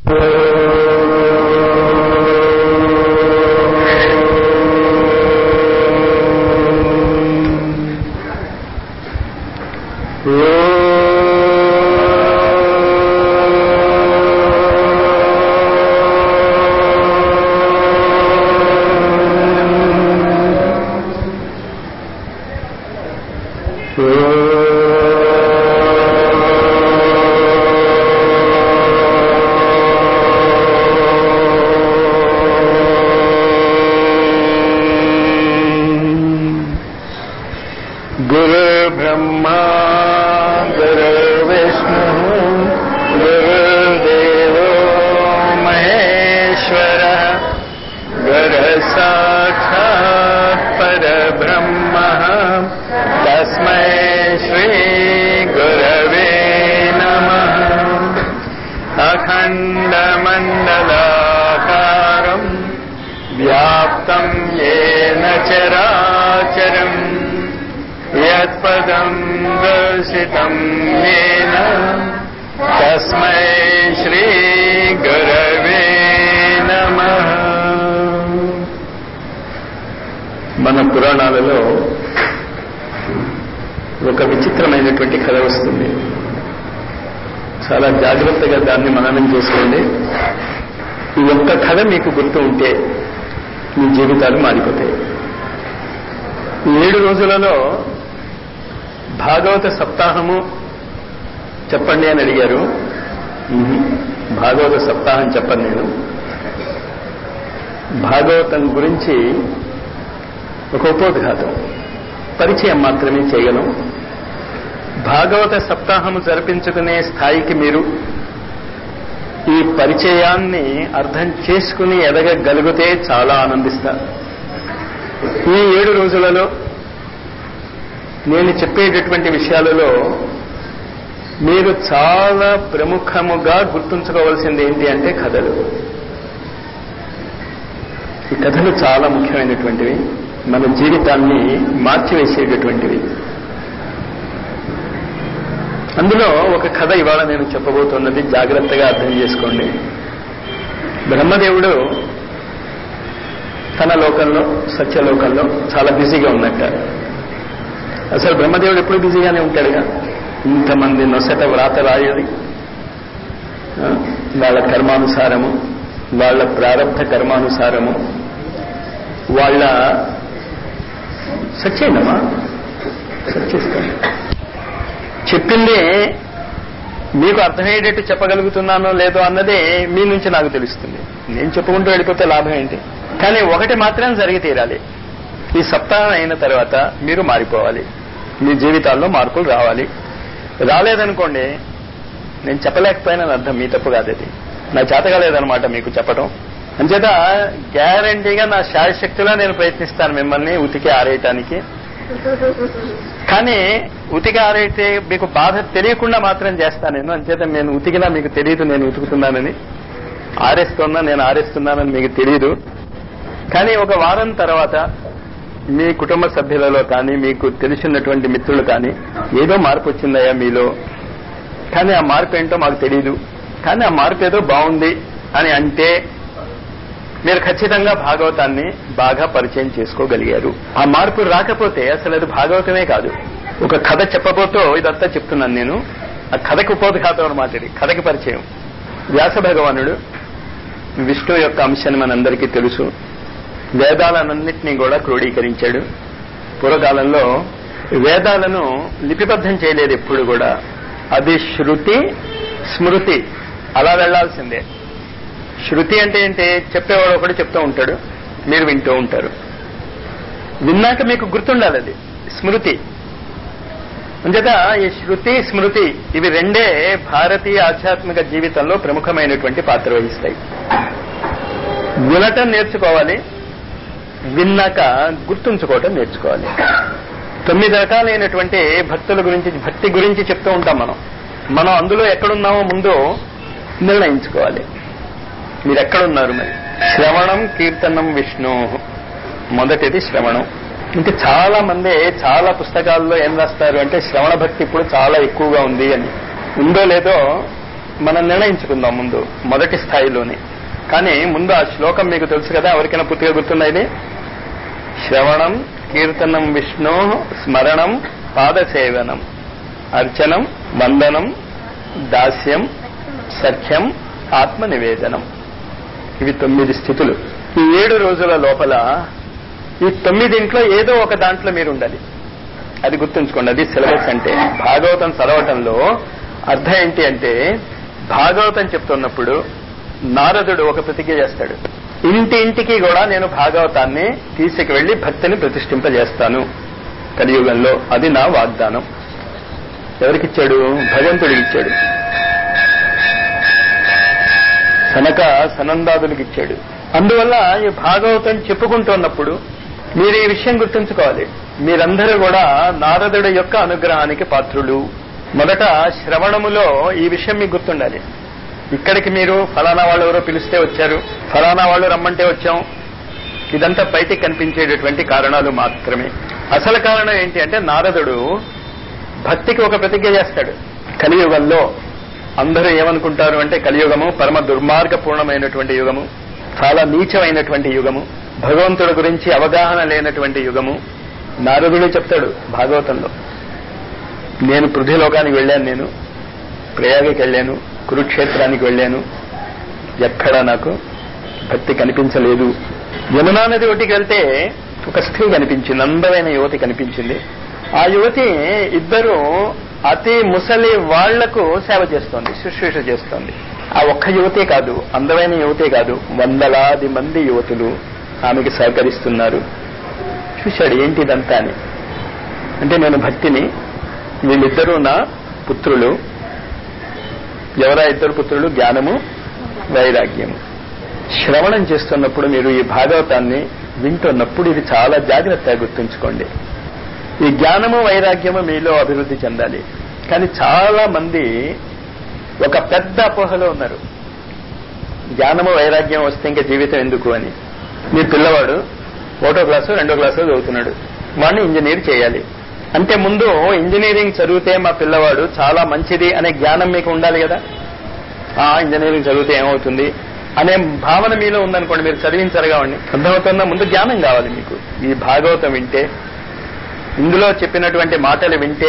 गुरुर्ब्रह्मा गुरुर्विष्णुः गुरुर्देवो महेश्वरः गुरुसाक्षात् परब्रह्मः तस्मै श्रीगुरवे नमः अखण्डमण्डलाकारम् व्याप्तं येन चराचरम् यत्पदं दर्शितं येन तस्मै श्रीगुरवे नमः మన పురాణాలలో ఒక విచిత్రమైనటువంటి కథ వస్తుంది చాలా జాగ్రత్తగా దాన్ని మననం చేసుకోండి ఈ ఒక్క కథ మీకు గుర్తు ఉంటే మీ జీవితాలు మారిపోతాయి ఈ ఏడు రోజులలో భాగవత సప్తాహము చెప్పండి అని అడిగారు ఉహు. భాగవత సప్తాహం చెప్పను నేను భాగవతం గురించి ఒక ఉపోద్ఘాతం పరిచయం మాత్రమే చేయగలం భాగవత సప్తాహము జరిపించుకునే స్థాయికి మీరు ఈ పరిచయాన్ని అర్థం చేసుకుని ఎదగగలిగితే చాలా ఆనందిస్తారు ఈ ఏడు రోజులలో నేను చెప్పేటటువంటి విషయాలలో మీరు చాలా ప్రముఖముగా గుర్తుంచుకోవాల్సింది ఏంటి అంటే కథలు ఈ కథలు చాలా ముఖ్యమైనటువంటివి మన జీవితాన్ని మార్చివేసేటటువంటివి అందులో ఒక కథ ఇవాళ నేను చెప్పబోతున్నది జాగ్రత్తగా అర్థం చేసుకోండి బ్రహ్మదేవుడు తన లోకంలో సత్యలోకంలో చాలా బిజీగా ఉన్నట్ట అసలు బ్రహ్మదేవుడు ఎప్పుడు బిజీగానే ఉంటాడుగా ఇంతమంది నొసట వ్రాత రాయాలి ఆ, వాళ్ళ కర్మానుసారము వాళ్ళ ప్రారంభ కర్మానుసారము వాళ్ళ సత్యేనమ్మా సత్యస్తాను చెప్పింది మీకు అర్థమయ్యేటట్టు చెప్పగలుగుతున్నానో లేదో అన్నదే మీ నుంచి నాకు తెలుస్తుంది నేను చెప్పుకుంటూ వెళ్ళిపోతే లాభం ఏంటి కానీ ఒకటి మాత్రం జరిగి తీరాలి ఈ సప్తాహం అయిన తర్వాత మీరు మారిపోవాలి మీ జీవితాల్లో మార్పులు రావాలి రాలేదనుకోండి నేను చెప్పలేకపోయినా అర్థం మీ తప్పు కాదు అది నా చేత కాలేదనమాట మీకు చెప్పడం అంచేత గ్యారంటీగా నా శాయశక్తిలో నేను ప్రయత్నిస్తాను మిమ్మల్ని ఉతికి ఆరేయటానికి కానీ ఉతికి ఆరైతే మీకు బాధ తెలియకుండా మాత్రం చేస్తాను నేను అంచేత నేను ఉతికినా మీకు తెలియదు నేను ఉతుకుతున్నానని ఆరేస్తున్నా నేను ఆరేస్తున్నానని మీకు తెలియదు కానీ ఒక వారం తర్వాత మీ కుటుంబ సభ్యులలో కానీ మీకు తెలిసినటువంటి మిత్రులు కానీ ఏదో మార్పు వచ్చిందయ్యా మీలో కానీ ఆ మార్పు ఏంటో మాకు తెలియదు కానీ ఆ మార్పు ఏదో బాగుంది అని అంటే మీరు ఖచ్చితంగా భాగవతాన్ని బాగా పరిచయం చేసుకోగలిగారు ఆ మార్పు రాకపోతే అసలు అది భాగవతమే కాదు ఒక కథ చెప్పబోతో ఇదంతా చెప్తున్నాను నేను ఆ కథకి ఉపోద్ఘాతం అనమాట ఇది కథకి పరిచయం వ్యాస భగవానుడు విష్ణు యొక్క అంశాన్ని మనందరికీ తెలుసు వేదాలన్నింటినీ కూడా క్రోడీకరించాడు పూర్వకాలంలో వేదాలను లిపిబద్ధం చేయలేదు ఎప్పుడు కూడా అది శృతి స్మృతి అలా వెళ్లాల్సిందే శృతి అంటే ఏంటి చెప్పేవాడు ఒకడు చెప్తూ ఉంటాడు మీరు వింటూ ఉంటారు విన్నాక మీకు గుర్తుండాలి అది స్మృతి అంచేత ఈ శృతి స్మృతి ఇవి రెండే భారతీయ ఆధ్యాత్మిక జీవితంలో ప్రముఖమైనటువంటి పాత్ర వహిస్తాయి వినటం నేర్చుకోవాలి విన్నాక గుర్తుంచుకోవటం నేర్చుకోవాలి తొమ్మిది రకాలైనటువంటి భక్తుల గురించి భక్తి గురించి చెప్తూ ఉంటాం మనం మనం అందులో ఎక్కడున్నామో ముందు నిర్ణయించుకోవాలి మీరు ఎక్కడున్నారు మరి శ్రవణం కీర్తనం విష్ణు మొదటిది శ్రవణం ఇంకా చాలా మంది చాలా పుస్తకాల్లో ఏం రాస్తారు అంటే శ్రవణ భక్తి ఇప్పుడు చాలా ఎక్కువగా ఉంది అని ఉందో లేదో మనం నిర్ణయించుకుందాం ముందు మొదటి స్థాయిలోనే కానీ ముందు ఆ శ్లోకం మీకు తెలుసు కదా ఎవరికైనా పూర్తిగా గుర్తుందా ఇది శ్రవణం కీర్తనం విష్ణు స్మరణం పాదసేవనం అర్చనం వందనం దాస్యం సఖ్యం ఆత్మ నివేదనం ఇవి తొమ్మిది స్థితులు ఈ ఏడు రోజుల లోపల ఈ తొమ్మిదింట్లో ఏదో ఒక దాంట్లో మీరు ఉండాలి అది గుర్తుంచుకోండి అది సిలబస్ అంటే భాగవతం చదవటంలో అర్థం ఏంటి అంటే భాగవతం చెప్తున్నప్పుడు నారదుడు ఒక ప్రతిజ్ఞ చేస్తాడు ఇంటి ఇంటికి కూడా నేను భాగవతాన్ని తీసుకువెళ్లి భక్తిని ప్రతిష్ఠింపజేస్తాను కలియుగంలో అది నా వాగ్దానం ఎవరికిచ్చాడు భగవంతుడికి ఇచ్చాడు సనక సనందాదులకు ఇచ్చాడు అందువల్ల ఈ భాగవతం చెప్పుకుంటున్నప్పుడు మీరు ఈ విషయం గుర్తుంచుకోవాలి మీరందరూ కూడా నారదుడి యొక్క అనుగ్రహానికి పాత్రులు మొదట శ్రవణములో ఈ విషయం మీకు గుర్తుండాలి ఇక్కడికి మీరు ఫలానా వాళ్ళు ఎవరో పిలిస్తే వచ్చారు ఫలానా వాళ్ళు రమ్మంటే వచ్చాం ఇదంతా బయటికి కనిపించేటటువంటి కారణాలు మాత్రమే అసలు కారణం ఏంటి అంటే నారదుడు భక్తికి ఒక ప్రతిజ్ఞ చేస్తాడు కలియుగంలో అందరూ ఏమనుకుంటారు అంటే కలియుగము పరమ దుర్మార్గపూర్ణమైనటువంటి యుగము చాలా నీచమైనటువంటి యుగము భగవంతుడి గురించి అవగాహన లేనటువంటి యుగము నారదుడే చెప్తాడు భాగవతంలో నేను పృథ్వీలోకానికి వెళ్ళాను నేను ప్రయాగకి వెళ్ళాను కురుక్షేత్రానికి వెళ్ళాను ఎక్కడా నాకు భక్తి కనిపించలేదు యమునా నది ఒడ్డుకి వెళ్తే ఒక స్త్రీ కనిపించింది అందమైన యువతి కనిపించింది ఆ యువతి ఇద్దరు అతి ముసలి వాళ్లకు సేవ చేస్తోంది శుశ్రూష చేస్తోంది ఆ ఒక్క యువతే కాదు అందమైన యువతే కాదు వందలాది మంది యువతులు ఆమెకి సహకరిస్తున్నారు చూశాడు ఏంటి ఇదంతా అని అంటే నేను భక్తిని వీళ్ళిద్దరూ నా పుత్రులు ఎవరా ఇద్దరు పుత్రులు జ్ఞానము వైరాగ్యము శ్రవణం చేస్తున్నప్పుడు మీరు ఈ భాగవతాన్ని వింటున్నప్పుడు ఇది చాలా జాగ్రత్తగా గుర్తుంచుకోండి ఈ జ్ఞానము వైరాగ్యము మీలో అభివృద్ధి చెందాలి కానీ చాలా మంది ఒక పెద్ద అపోహలో ఉన్నారు జ్ఞానము వైరాగ్యం వస్తే ఇంకా జీవితం ఎందుకు అని మీ పిల్లవాడు ఒకటో క్లాసు రెండో క్లాసు చదువుతున్నాడు వాడిని ఇంజనీర్ చేయాలి అంటే ముందు ఇంజనీరింగ్ చదివితే మా పిల్లవాడు చాలా మంచిది అనే జ్ఞానం మీకు ఉండాలి కదా ఆ ఇంజనీరింగ్ చదివితే ఏమవుతుంది అనే భావన మీలో ఉందనుకోండి మీరు చదివించరు కావండి అర్థమవుతుందా ముందు జ్ఞానం కావాలి మీకు ఈ భాగవతం వింటే ఇందులో చెప్పినటువంటి మాటలు వింటే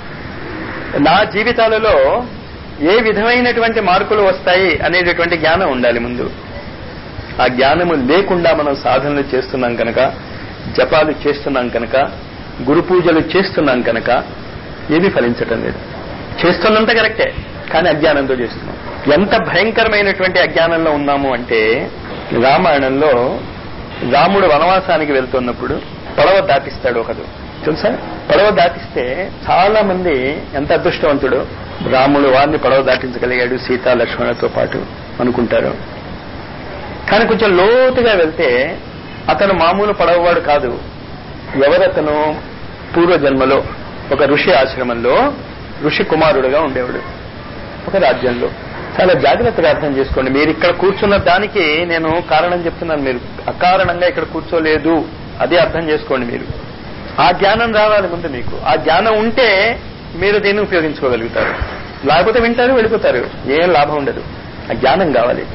నా జీవితాలలో ఏ విధమైనటువంటి మార్పులు వస్తాయి అనేటటువంటి జ్ఞానం ఉండాలి ముందు ఆ జ్ఞానము లేకుండా మనం సాధనలు చేస్తున్నాం కనుక జపాలు చేస్తున్నాం కనుక గురు పూజలు చేస్తున్నాం కనుక ఏది ఫలించటం లేదు చేస్తున్నంత కరెక్టే కానీ అజ్ఞానంతో చేస్తున్నాం ఎంత భయంకరమైనటువంటి అజ్ఞానంలో ఉన్నాము అంటే రామాయణంలో రాముడు వనవాసానికి వెళ్తున్నప్పుడు పడవ దాటిస్తాడు ఒకడు తెలుసా పడవ దాటిస్తే చాలా మంది ఎంత అదృష్టవంతుడు రాముడు వారిని పడవ దాటించగలిగాడు సీతా లక్ష్మణులతో పాటు అనుకుంటారు కానీ కొంచెం లోతుగా వెళ్తే అతను మామూలు పడవవాడు కాదు ఎవరతను పూర్వజన్మలో ఒక ఋషి ఆశ్రమంలో ఋషి కుమారుడుగా ఉండేవాడు ఒక రాజ్యంలో చాలా జాగ్రత్తగా అర్థం చేసుకోండి మీరు ఇక్కడ కూర్చున్న దానికి నేను కారణం చెప్తున్నాను మీరు అకారణంగా ఇక్కడ కూర్చోలేదు అదే అర్థం చేసుకోండి మీరు ఆ జ్ఞానం రావాలి ముందు మీకు ఆ జ్ఞానం ఉంటే మీరు దీన్ని ఉపయోగించుకోగలుగుతారు లేకపోతే వింటారు వెళ్ళిపోతారు ఏం లాభం ఉండదు ఆ జ్ఞానం కావాలి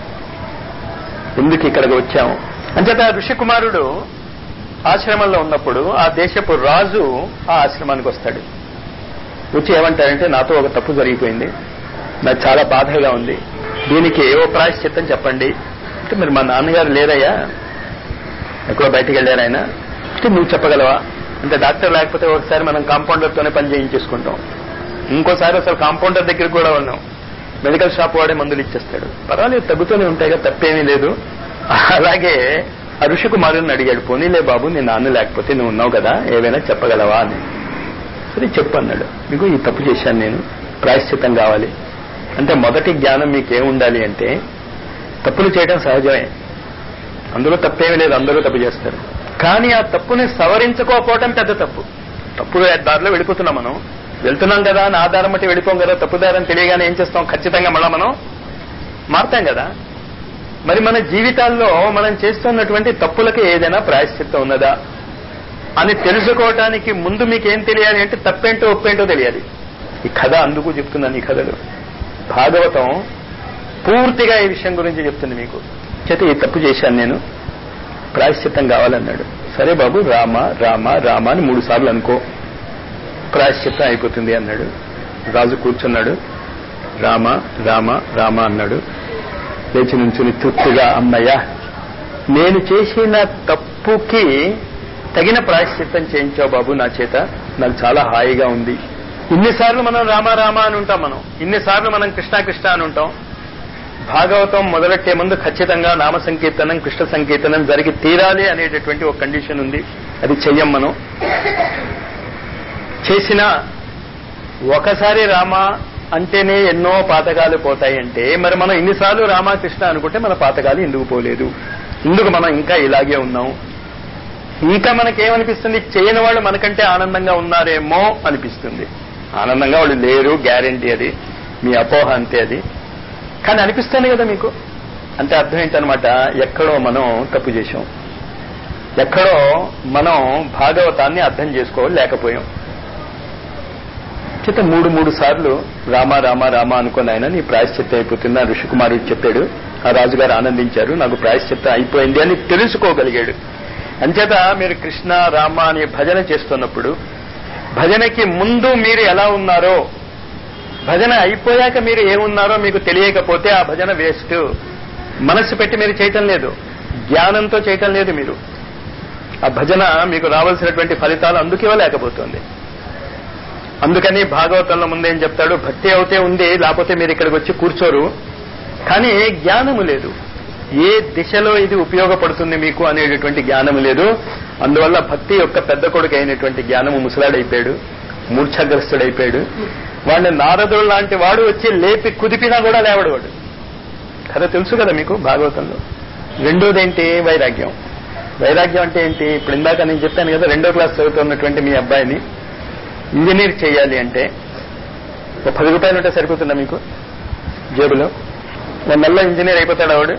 ఎందుకు ఇక్కడికి వచ్చాము అంచేత ఋషి కుమారుడు ఆశ్రమంలో ఉన్నప్పుడు ఆ దేశపు రాజు ఆ ఆశ్రమానికి వస్తాడు వచ్చి ఏమంటారంటే నాతో ఒక తప్పు జరిగిపోయింది నాకు చాలా బాధగా ఉంది దీనికి ఏవో ప్రాయశ్చిత్తం చెప్పండి అంటే మరి మా నాన్నగారు లేరయ్యా ఎక్కడో బయటికి వెళ్ళారు ఆయన అంటే నువ్వు చెప్పగలవా అంటే డాక్టర్ లేకపోతే ఒకసారి మనం కాంపౌండర్తోనే పని చేయించేసుకుంటాం ఇంకోసారి అసలు కాంపౌండర్ దగ్గరికి కూడా ఉన్నాం మెడికల్ షాప్ వాడే మందులు ఇచ్చేస్తాడు పర్వాలేదు తగ్గుతూనే ఉంటాయి కదా తప్పేమీ లేదు అలాగే ఆ ఋషి కుమారుని అడిగాడు పోనీలే బాబు నీ నాన్న లేకపోతే నువ్వు ఉన్నావు కదా ఏవైనా చెప్పగలవా అని సరే చెప్పు అన్నాడు మీకు ఈ తప్పు చేశాను నేను ప్రాయశ్చిత్తం కావాలి అంటే మొదటి జ్ఞానం మీకు ఏముండాలి అంటే తప్పులు చేయడం సహజమే అందులో తప్పేమీ లేదు అందరూ తప్పు చేస్తారు కానీ ఆ తప్పుని సవరించుకోకపోవటం పెద్ద తప్పు తప్పు దారిలో వెళ్ళిపోతున్నాం మనం వెళ్తున్నాం కదా అని ఆధారం బట్టి వెళ్ళిపోం కదా తప్పు దారని తెలియగానే ఏం చేస్తాం ఖచ్చితంగా మళ్ళా మనం మారుతాం కదా మరి మన జీవితాల్లో మనం చేస్తున్నటువంటి తప్పులకి ఏదైనా ప్రాయశ్చిత్తం ఉన్నదా అని తెలుసుకోవటానికి ముందు మీకు ఏం తెలియాలి అంటే తప్పేంటో ఒప్పేంటో తెలియాలి ఈ కథ అందుకు చెప్తున్నాను ఈ కథలు భాగవతం పూర్తిగా ఈ విషయం గురించి చెప్తుంది మీకు చేత ఈ తప్పు చేశాను నేను ప్రాయశ్చిత్తం కావాలన్నాడు సరే బాబు రామ రామ రామ అని మూడు సార్లు అనుకో ప్రాయశ్చిత్తం అయిపోతుంది అన్నాడు రాజు కూర్చున్నాడు రామ రామ రామ అన్నాడు లేచి నుంచుని తృప్తిగా అమ్మయ్య నేను చేసిన తప్పుకి తగిన ప్రాయశ్చిత్తం చేయించావు బాబు నా చేత నాకు చాలా హాయిగా ఉంది ఇన్నిసార్లు మనం రామ రామ అని ఉంటాం మనం ఇన్నిసార్లు మనం కృష్ణ కృష్ణ అని ఉంటాం భాగవతం మొదలెట్టే ముందు ఖచ్చితంగా నామ సంకీర్తనం కృష్ణ సంకీర్తనం జరిగి తీరాలి అనేటటువంటి ఒక కండిషన్ ఉంది అది చెయ్యం మనం చేసిన ఒకసారి రామ అంటేనే ఎన్నో పాతకాలు పోతాయి అంటే మరి మనం ఇన్నిసార్లు రామకృష్ణ అనుకుంటే మన పాతకాలు ఎందుకు పోలేదు ఇందుకు మనం ఇంకా ఇలాగే ఉన్నాం ఇంకా మనకేమనిపిస్తుంది చేయని వాళ్ళు మనకంటే ఆనందంగా ఉన్నారేమో అనిపిస్తుంది ఆనందంగా వాళ్ళు లేరు గ్యారంటీ అది మీ అపోహ అంతే అది కానీ అనిపిస్తుంది కదా మీకు అంటే అర్థం ఏంటనమాట ఎక్కడో మనం తప్పు చేశాం ఎక్కడో మనం భాగవతాన్ని అర్థం చేసుకోలేకపోయాం చేత మూడు మూడు సార్లు రామ రామ రామ అనుకుని ఆయన నీ ప్రాయశ్చిత్తం అయిపోతుంది ఆ ఋషికుమారుడు చెప్పాడు ఆ రాజుగారు ఆనందించారు నాకు ప్రాయశ్చిత్తం అయిపోయింది అని తెలుసుకోగలిగాడు అంచేత మీరు కృష్ణ రామ అనే భజన చేస్తున్నప్పుడు భజనకి ముందు మీరు ఎలా ఉన్నారో భజన అయిపోయాక మీరు ఏమున్నారో మీకు తెలియకపోతే ఆ భజన వేస్ట్ మనస్సు పెట్టి మీరు చేయటం లేదు జ్ఞానంతో చేయటం లేదు మీరు ఆ భజన మీకు రావాల్సినటువంటి ఫలితాలు అందుకు ఇవ్వలేకపోతుంది అందుకని భాగవతంలో ముందేం చెప్తాడు భక్తి అవుతే ఉంది లేకపోతే మీరు ఇక్కడికి వచ్చి కూర్చోరు కానీ జ్ఞానము లేదు ఏ దిశలో ఇది ఉపయోగపడుతుంది మీకు అనేటటువంటి జ్ఞానము లేదు అందువల్ల భక్తి యొక్క పెద్ద కొడుకు అయినటువంటి జ్ఞానము ముసలాడైపోయాడు మూర్ఛగ్రస్తుడైపోయాడు వాడిని నారదుడు లాంటి వాడు వచ్చి లేపి కుదిపినా కూడా లేవడు వాడు కథ తెలుసు కదా మీకు భాగవతంలో రెండోదేంటి వైరాగ్యం వైరాగ్యం అంటే ఏంటి ఇప్పుడు ఇందాక నేను చెప్పాను కదా రెండో క్లాస్ చదువుతున్నటువంటి మీ అబ్బాయిని ఇంజనీర్ చేయాలి అంటే ఒక పది రూపాయలు ఉంటే సరిపోతుందా మీకు జేబులో ఒక నెలలో ఇంజనీర్ అయిపోతాడు ఆవిడ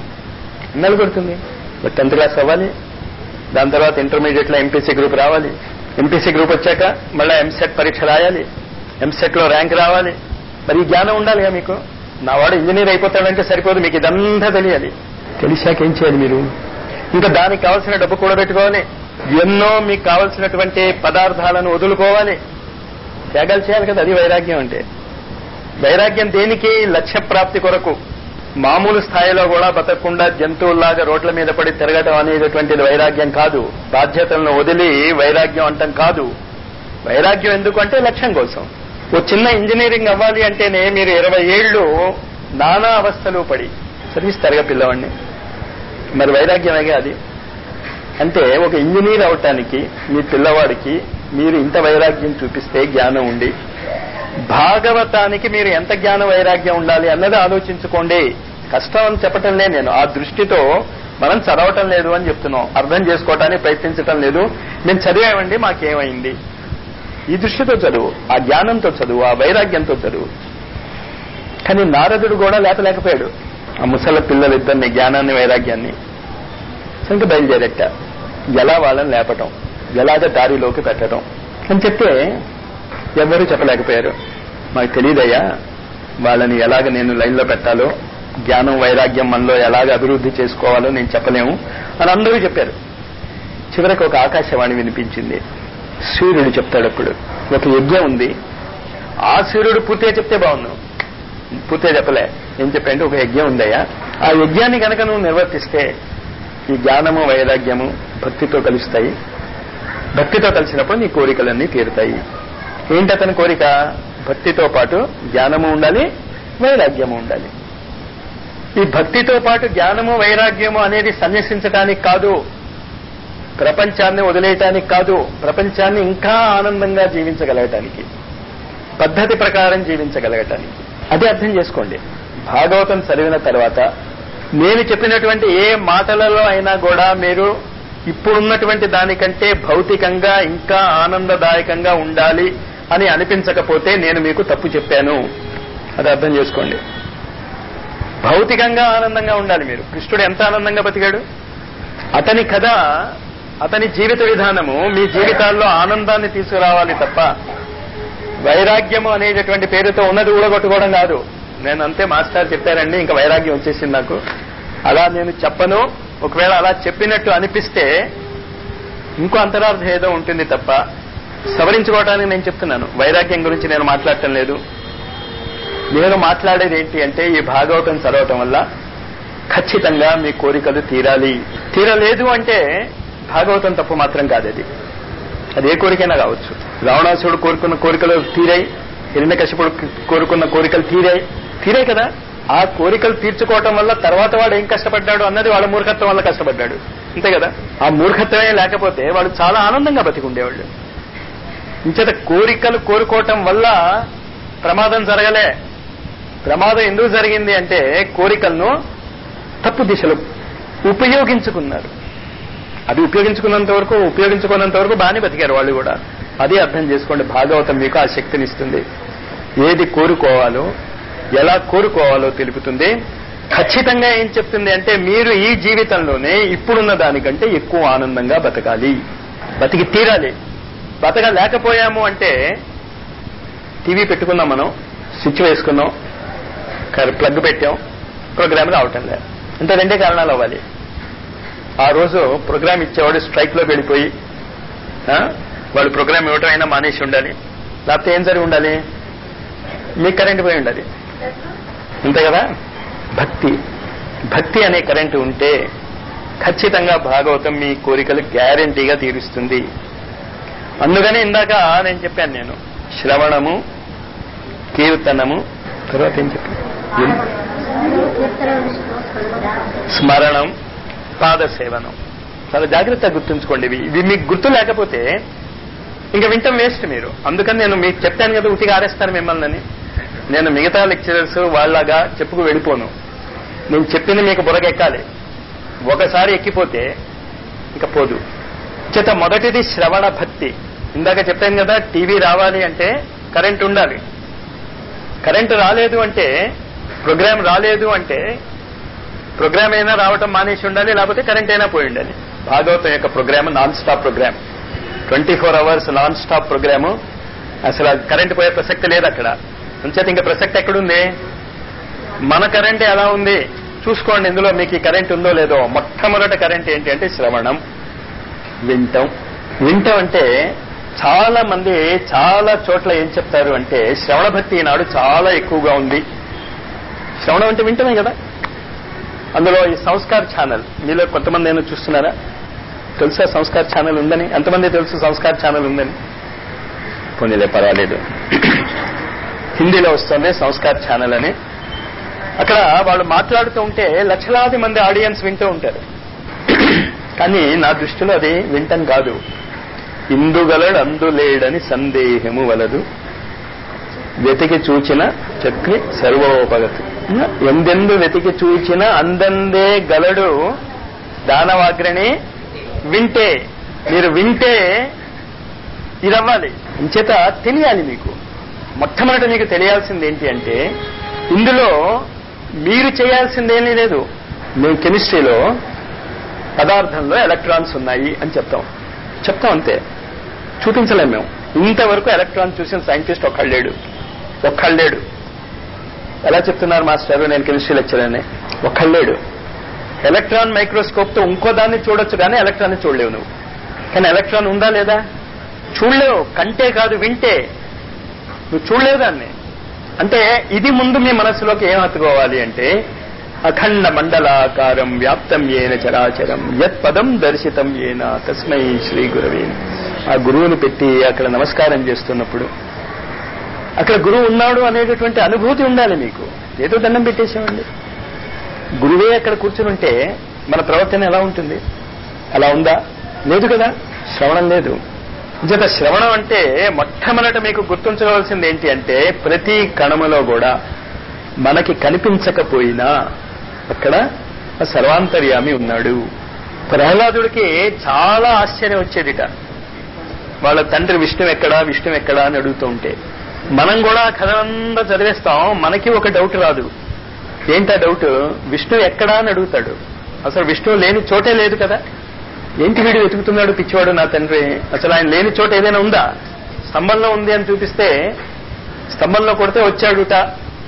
నెల కొడుతుంది టెన్త్ క్లాస్ అవ్వాలి దాని తర్వాత ఇంటర్మీడియట్ లో ఎంపీసీ గ్రూప్ రావాలి ఎంపీసీ గ్రూప్ వచ్చాక మళ్ళీ ఎంసెట్ పరీక్ష రాయాలి ఎంసెట్ లో ర్యాంక్ రావాలి మరి ఈ జ్ఞానం ఉండాలిగా మీకు నా వాడు ఇంజనీర్ అయిపోతాడంటే సరిపోదు మీకు ఇదంతా తెలియాలి తెలిసాక ఏం చేయాలి మీరు ఇంకా దానికి కావాల్సిన డబ్బు కూడా పెట్టుకోవాలి ఎన్నో మీకు కావలసినటువంటి పదార్థాలను వదులుకోవాలి త్యాగాలు చేయాలి కదా అది వైరాగ్యం అంటే వైరాగ్యం దేనికి లక్ష్య ప్రాప్తి కొరకు మామూలు స్థాయిలో కూడా బతకకుండా జంతువుల్లాగా రోడ్ల మీద పడి తిరగటం అనేటటువంటిది వైరాగ్యం కాదు బాధ్యతలను వదిలి వైరాగ్యం అంటాం కాదు వైరాగ్యం ఎందుకు అంటే లక్ష్యం కోసం ఓ చిన్న ఇంజనీరింగ్ అవ్వాలి అంటేనే మీరు ఇరవై ఏళ్ళు నానా అవస్థలు పడి చదివిస్తారుగా పిల్లవాడిని మరి వైరాగ్యమేగా అది అంటే ఒక ఇంజనీర్ అవటానికి మీ పిల్లవాడికి మీరు ఇంత వైరాగ్యం చూపిస్తే జ్ఞానం ఉండి భాగవతానికి మీరు ఎంత జ్ఞాన వైరాగ్యం ఉండాలి అన్నది ఆలోచించుకోండి కష్టం అని చెప్పటం లేదు నేను ఆ దృష్టితో మనం చదవటం లేదు అని చెప్తున్నాం అర్థం చేసుకోవటానికి ప్రయత్నించటం లేదు మేము చదివామండి మాకేమైంది ఈ దృష్టితో చదువు ఆ జ్ఞానంతో చదువు ఆ వైరాగ్యంతో చదువు కానీ నారదుడు కూడా లేపలేకపోయాడు ఆ ముసల పిల్లలిద్దరిని జ్ఞానాన్ని వైరాగ్యాన్ని ఇంక బయలుదేరట ఎలా వాళ్ళని లేపటం ఎలాగ దారిలోకి పెట్టడం అని చెప్తే ఎవరూ చెప్పలేకపోయారు మాకు తెలియదయ్యా వాళ్ళని ఎలాగ నేను లైన్లో పెట్టాలో జ్ఞానం వైరాగ్యం మనలో ఎలాగ అభివృద్ధి చేసుకోవాలో నేను చెప్పలేము అని అందరూ చెప్పారు చివరికి ఒక ఆకాశవాణి వినిపించింది సూర్యుడు చెప్తాడు అప్పుడు ఒక యజ్ఞం ఉంది ఆ సూర్యుడు పూర్తిగా చెప్తే బాగుండు పూర్తిగా చెప్పలే ఏం చెప్పంటే ఒక యజ్ఞం ఉందయ్యా ఆ యజ్ఞాన్ని కనుక నువ్వు నిర్వర్తిస్తే ఈ జ్ఞానము వైరాగ్యము భక్తితో కలుస్తాయి భక్తితో కలిసినప్పుడు నీ కోరికలన్నీ తీరుతాయి ఏంటి అతని కోరిక భక్తితో పాటు జ్ఞానము ఉండాలి వైరాగ్యము ఉండాలి ఈ భక్తితో పాటు జ్ఞానము వైరాగ్యము అనేది సన్యసించడానికి కాదు ప్రపంచాన్ని వదిలేయటానికి కాదు ప్రపంచాన్ని ఇంకా ఆనందంగా జీవించగలగటానికి పద్ధతి ప్రకారం జీవించగలగటానికి అదే అర్థం చేసుకోండి భాగవతం చదివిన తర్వాత నేను చెప్పినటువంటి ఏ మాటలలో అయినా కూడా మీరు ఇప్పుడున్నటువంటి దానికంటే భౌతికంగా ఇంకా ఆనందదాయకంగా ఉండాలి అని అనిపించకపోతే నేను మీకు తప్పు చెప్పాను అది అర్థం చేసుకోండి భౌతికంగా ఆనందంగా ఉండాలి మీరు కృష్ణుడు ఎంత ఆనందంగా బతికాడు అతని కథ అతని జీవిత విధానము మీ జీవితాల్లో ఆనందాన్ని తీసుకురావాలి తప్ప వైరాగ్యము అనేటటువంటి పేరుతో ఉన్నది ఊడగొట్టుకోవడం కాదు నేను అంతే మాస్టర్ చెప్పారండి ఇంకా వైరాగ్యం వచ్చేసింది నాకు అలా నేను చెప్పను ఒకవేళ అలా చెప్పినట్టు అనిపిస్తే ఇంకో అంతరార్థం ఏదో ఉంటుంది తప్ప సవరించుకోవడానికి నేను చెప్తున్నాను వైరాగ్యం గురించి నేను మాట్లాడటం లేదు నేను మాట్లాడేది ఏంటి అంటే ఈ భాగవతం చదవటం వల్ల ఖచ్చితంగా మీ కోరికలు తీరాలి తీరలేదు అంటే భాగవతం తప్పు మాత్రం కాదు అది అది ఏ కోరికైనా కావచ్చు రావణాసుడు కోరుకున్న కోరికలు తీరాయి హిరణ్యకశిపుడు కోరుకున్న కోరికలు తీరాయి తీరాయి కదా ఆ కోరికలు తీర్చుకోవటం వల్ల తర్వాత వాడు ఏం కష్టపడ్డాడు అన్నది వాళ్ళ మూర్ఖత్వం వల్ల కష్టపడ్డాడు అంతే కదా ఆ మూర్ఖత్వమే లేకపోతే వాడు చాలా ఆనందంగా బతికుండేవాళ్ళు ఇంచేత కోరికలు కోరుకోవటం వల్ల ప్రమాదం జరగలే ప్రమాదం ఎందుకు జరిగింది అంటే కోరికలను తప్పు దిశలో ఉపయోగించుకున్నారు అది ఉపయోగించుకున్నంత వరకు ఉపయోగించుకున్నంత వరకు బాగానే బతికారు వాళ్ళు కూడా అది అర్థం చేసుకోండి భాగవతం మీకు ఆ శక్తినిస్తుంది ఏది కోరుకోవాలో ఎలా కోరుకోవాలో తెలుపుతుంది ఖచ్చితంగా ఏం చెప్తుంది అంటే మీరు ఈ జీవితంలోనే ఇప్పుడున్న దానికంటే ఎక్కువ ఆనందంగా బతకాలి బతికి తీరాలి బతక లేకపోయాము అంటే టీవీ పెట్టుకున్నాం మనం స్విచ్ వేసుకున్నాం ప్లగ్ పెట్టాం ప్రోగ్రామ్ రావటం లేదు అంటే రెండే కారణాలు అవ్వాలి ఆ రోజు ప్రోగ్రామ్ ఇచ్చేవాడు స్ట్రైక్ లోకి వెళ్ళిపోయి ఆ, వాళ్ళు ప్రోగ్రామ్ ఇవ్వటం అయినా మానేసి ఉండాలి లేకపోతే ఏం జరిగి ఉండాలి మీకు కరెంట్ పోయి ఉండాలి అంతే కదా భక్తి భక్తి అనే కరెంటు ఉంటే ఖచ్చితంగా భాగవతం మీ కోరికలు గ్యారంటీగా తీరుస్తుంది అందుకని ఇందాక నేను చెప్పాను నేను శ్రవణము కీర్తనము తర్వాత ఏం చెప్పాను ఏం? స్మరణం పాద సేవనం చాలా జాగ్రత్తగా గుర్తుంచుకోండి ఇవి ఇవి మీకు గుర్తు లేకపోతే ఇంకా వింటం వేస్ట్ మీరు అందుకని నేను మీకు చెప్పాను కదా ఉతిగా ఆరేస్తాను మిమ్మల్ని అని. నేను మిగతా లెక్చరర్స్ వాళ్ళగా చెప్పుకు వెళ్ళిపోను నేను చెప్పింది మీకు బురగెక్కాలి ఒకసారి ఎక్కిపోతే ఇంకా పోదు చేత మొదటిది శ్రవణ భక్తి ఇందాక చెప్పాను కదా టీవీ రావాలి అంటే కరెంట్ ఉండాలి కరెంట్ రాలేదు అంటే ప్రోగ్రామ్ రాలేదు అంటే ప్రోగ్రామ్ అయినా రావటం మానేసి ఉండాలి లేకపోతే కరెంట్ అయినా పోయి ఉండాలి భాగవతం యొక్క programme non stop programme twenty four hours non stop programme అసలు అది కరెంట్ పోయే ప్రసక్తి లేదు అక్కడ అంచేత ఇంకా ప్రసక్తి ఎక్కడుంది మన కరెంట్ ఎలా ఉంది చూసుకోండి ఇందులో మీకు ఈ కరెంట్ ఉందో లేదో మొట్టమొదటి కరెంట్ ఏంటి అంటే శ్రవణం వింటం వింటం అంటే చాలా మంది చాలా చోట్ల ఏం చెప్తారు అంటే శ్రవణ భక్తి ఈనాడు చాలా ఎక్కువగా ఉంది శ్రవణం అంటే వింటమే కదా అందులో ఈ సంస్కార్ ఛానల్ మీలో కొంతమంది ఏమైనా చూస్తున్నారా తెలుసా సంస్కార్ ఛానల్ ఉందని ఎంతమంది తెలుసు సంస్కార్ ఛానల్ ఉందని పోనీలే పర్వాలేదు హిందీలో వస్తుంది సంస్కార్ ఛానల్ అని అక్కడ వాళ్ళు మాట్లాడుతూ ఉంటే లక్షలాది మంది ఆడియన్స్ వింటూ ఉంటారు కానీ నా దృష్టిలో అది వింటం కాదు ఇందుగలడు అందులేడని సందేహము వలదు వెతికి చూచిన చక్రి సర్వోపగతి ఎందెందు వెతికి చూచిన అందందే గలడు దానవాగ్రణి వింటే మీరు వింటే ఇది అవ్వాలి ఇంచేత తెలియాలి మీకు మొట్టమొదట మీకు తెలియాల్సింది ఏంటి అంటే ఇందులో మీరు చేయాల్సిందేమీ లేదు మేము కెమిస్ట్రీలో పదార్థంలో ఎలక్ట్రాన్స్ ఉన్నాయి అని చెప్తాం చెప్తాం అంతే చూపించలేం మేము ఇంతవరకు ఎలక్ట్రాన్ చూసిన సైంటిస్ట్ ఒక్కళ్ళు లేడు ఒక్కళ్ళు లేడు ఎలా చెప్తున్నారు మాస్టర్ నేను కెమిస్ట్రీ లెక్చర్ అని ఒక్కళ్ళు లేడు ఎలక్ట్రాన్ మైక్రోస్కోప్ తో ఇంకో దాన్ని చూడొచ్చు కానీ ఎలక్ట్రాన్ చూడలేవు నువ్వు కానీ ఎలక్ట్రాన్ ఉందా లేదా చూడలేవు కంటే కాదు వింటే నువ్వు చూడలేవు దాన్ని అంటే ఇది ముందు మీ మనసులోకి ఏం హత్తుకోవాలి అంటే అఖండ మండలాకారం వ్యాప్తం ఏన చరాచరం యత్ పదం దర్శితం ఏన తస్మై శ్రీ గురవే ఆ గురువుని పెట్టి అక్కడ నమస్కారం చేస్తున్నప్పుడు అక్కడ గురువు ఉన్నాడు అనేటటువంటి అనుభూతి ఉండాలి మీకు ఏదో దండం పెట్టేసామండి గురువే అక్కడ కూర్చుని ఉంటే మన ప్రవర్తన ఎలా ఉంటుంది అలా ఉందా లేదు కదా శ్రవణం లేదు జత శ్రవణం అంటే మొట్టమొదట మీకు గుర్తుంచవలసింది ఏంటి అంటే ప్రతి కణములో కూడా మనకి కనిపించకపోయినా అక్కడ ఆ సర్వాంతర్యామి ఉన్నాడు ప్రహ్లాదుడికి చాలా ఆశ్చర్యం వచ్చేదిట వాళ్ళ తండ్రి విష్ణు ఎక్కడా విష్ణు ఎక్కడా అని అడుగుతూ ఉంటే మనం కూడా కథ అంతా చదివేస్తాం మనకి ఒక డౌట్ రాదు ఏంటా డౌట్ విష్ణు ఎక్కడా అని అడుగుతాడు అసలు విష్ణు లేని చోటే లేదు కదా ఏంటి వీడు వెతుకుతున్నాడు పిచ్చివాడు నా తండ్రి అసలు ఆయన లేని చోట ఏదైనా ఉందా స్తంభంలో ఉంది అని చూపిస్తే స్తంభంలో కొడితే వచ్చాడుట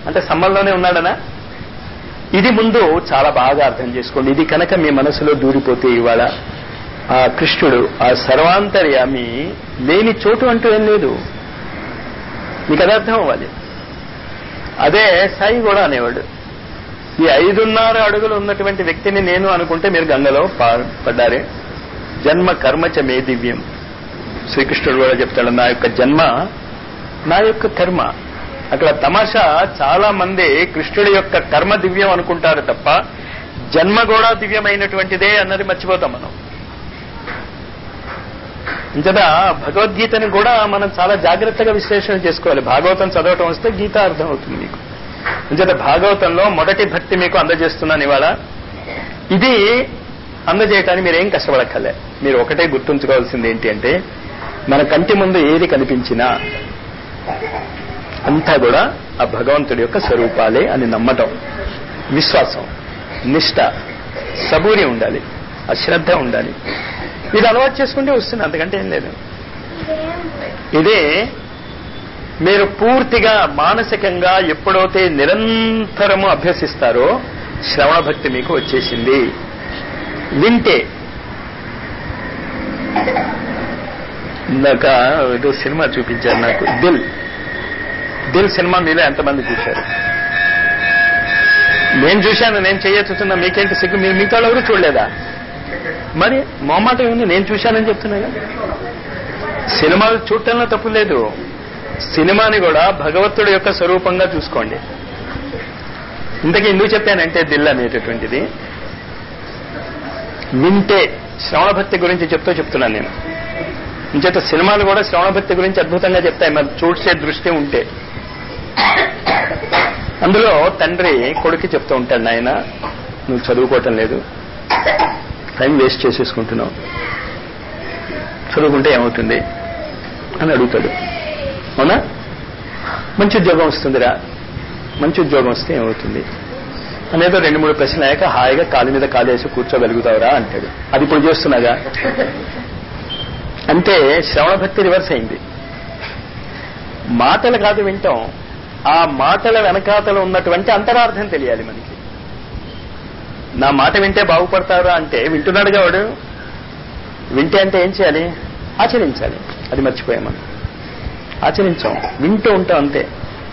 అంటే సమ్మల్లోనే ఉన్నాడనా ఇది ముందు చాలా బాగా అర్థం చేసుకోండి ఇది కనుక మీ మనసులో దూరిపోతే ఇవాళ ఆ కృష్ణుడు ఆ సర్వాంతర్యామి లేని చోటు అంటూ ఏం లేదు మీకు అది అర్థం అవ్వాలి అదే సాయి కూడా అనేవాడు ఈ ఐదున్నర అడుగులు ఉన్నటువంటి వ్యక్తిని నేను అనుకుంటే మీరు గంగలో పా- పడ్డారే జన్మ కర్మచ మే దివ్యం శ్రీకృష్ణుడు కూడా చెప్తాడు నా యొక్క జన్మ నా యొక్క కర్మ అక్కడ తమాషా చాలా మంది కృష్ణుడి యొక్క కర్మ దివ్యం అనుకుంటారు తప్ప జన్మ కూడా దివ్యమైనటువంటిదే అన్నది మర్చిపోతాం మనం ఇంతదా భగవద్గీతని కూడా మనం చాలా జాగ్రత్తగా విశ్లేషణ చేసుకోవాలి భాగవతం చదవటం వస్తే గీత అర్థం అవుతుంది మీకు ఇంతట భాగవతంలో మొదటి భక్తి మీకు అందజేస్తున్నాను ఇవాళ ఇది అందజేయటానికి మీరేం కష్టపడక్కర్లే మీరు ఒకటే గుర్తుంచుకోవాల్సింది ఏంటి అంటే మన కంటి ముందు ఏది కనిపించినా అంతా కూడా ఆ భగవంతుడి యొక్క స్వరూపాలే అని నమ్మటం విశ్వాసం నిష్ట సబూరి ఉండాలి అశ్రద్ధ ఉండాలి ఇది అలవాటు చేసుకుంటే వస్తుంది అంతకంటే ఏం లేదు ఇదే మీరు పూర్తిగా మానసికంగా ఎప్పుడైతే నిరంతరము అభ్యసిస్తారో శ్రవణ భక్తి మీకు వచ్చేసింది వింటే ఇందాక ఏదో సినిమా చూపించారు నాకు దిల్ దిల్ సినిమా మీలో ఎంతమంది చూశారు నేను చూశాను నేను చేయొచ్చుతున్నా మీకేంటి సిగ్గు మీరు మీతో ఎవరు చూడలేదా మరి మొహమాటం ఉంది నేను చూశానని చెప్తున్నాగా సినిమాలు చూడటంలో తప్పు లేదు సినిమాని కూడా భగవంతుడి యొక్క స్వరూపంగా చూసుకోండి ఇంతకీ ఎందుకు చెప్పానంటే దిల్ అనేటటువంటిది వింటే శ్రవణ భక్తి గురించి చెప్తూ చెప్తున్నాను నేను ఇంచేత సినిమాలు కూడా శ్రవణ భక్తి గురించి అద్భుతంగా చెప్తాయి మరి చూసే దృష్టి ఉంటే అందులో తండ్రి కొడుకు చెప్తూ ఉంటాడు నాయన నువ్వు చదువుకోవటం లేదు టైం వేస్ట్ చేసేసుకుంటున్నావు చదువుకుంటే ఏమవుతుంది అని అడుగుతాడు అవునా మంచి ఉద్యోగం వస్తుందిరా మంచి ఉద్యోగం వస్తే ఏమవుతుంది అనేదో రెండు మూడు ప్రశ్నలు అయ్యాక హాయిగా కాలు మీద కాలేసి కూర్చోగలుగుతావురా అంటాడు అది ఇప్పుడు చేస్తున్నాగా అంటే శ్రవణ భక్తి రివర్స్ అయింది మాటలు కాదు వింటాం ఆ మాటల వెనకాతలు ఉన్నటువంటి అంతరార్థం తెలియాలి మనకి నా మాట వింటే బాగుపడతారా అంటే వింటున్నాడుగా వాడు వింటే అంటే ఏం చేయాలి ఆచరించాలి అది మర్చిపోయాం మనం ఆచరించాం వింటూ ఉంటాం అంతే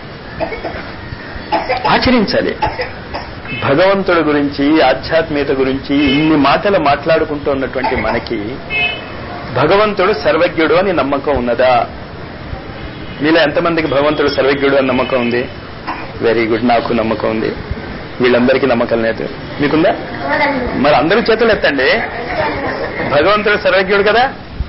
ఆచరించాలి భగవంతుడి గురించి ఆధ్యాత్మికత గురించి ఇన్ని మాటలు మాట్లాడుకుంటూ ఉన్నటువంటి మనకి భగవంతుడు సర్వజ్ఞుడు అని నమ్మకం ఉన్నదా మీలో ఎంతమందికి భగవంతుడు సర్వజ్ఞుడు అని నమ్మకం ఉంది వెరీ గుడ్ నాకు నమ్మకం ఉంది వీళ్ళందరికీ నమ్మకం లేదు మీకుందా మరి అందరూ చేతులు ఎత్తండి భగవంతుడు సర్వజ్ఞుడు కదా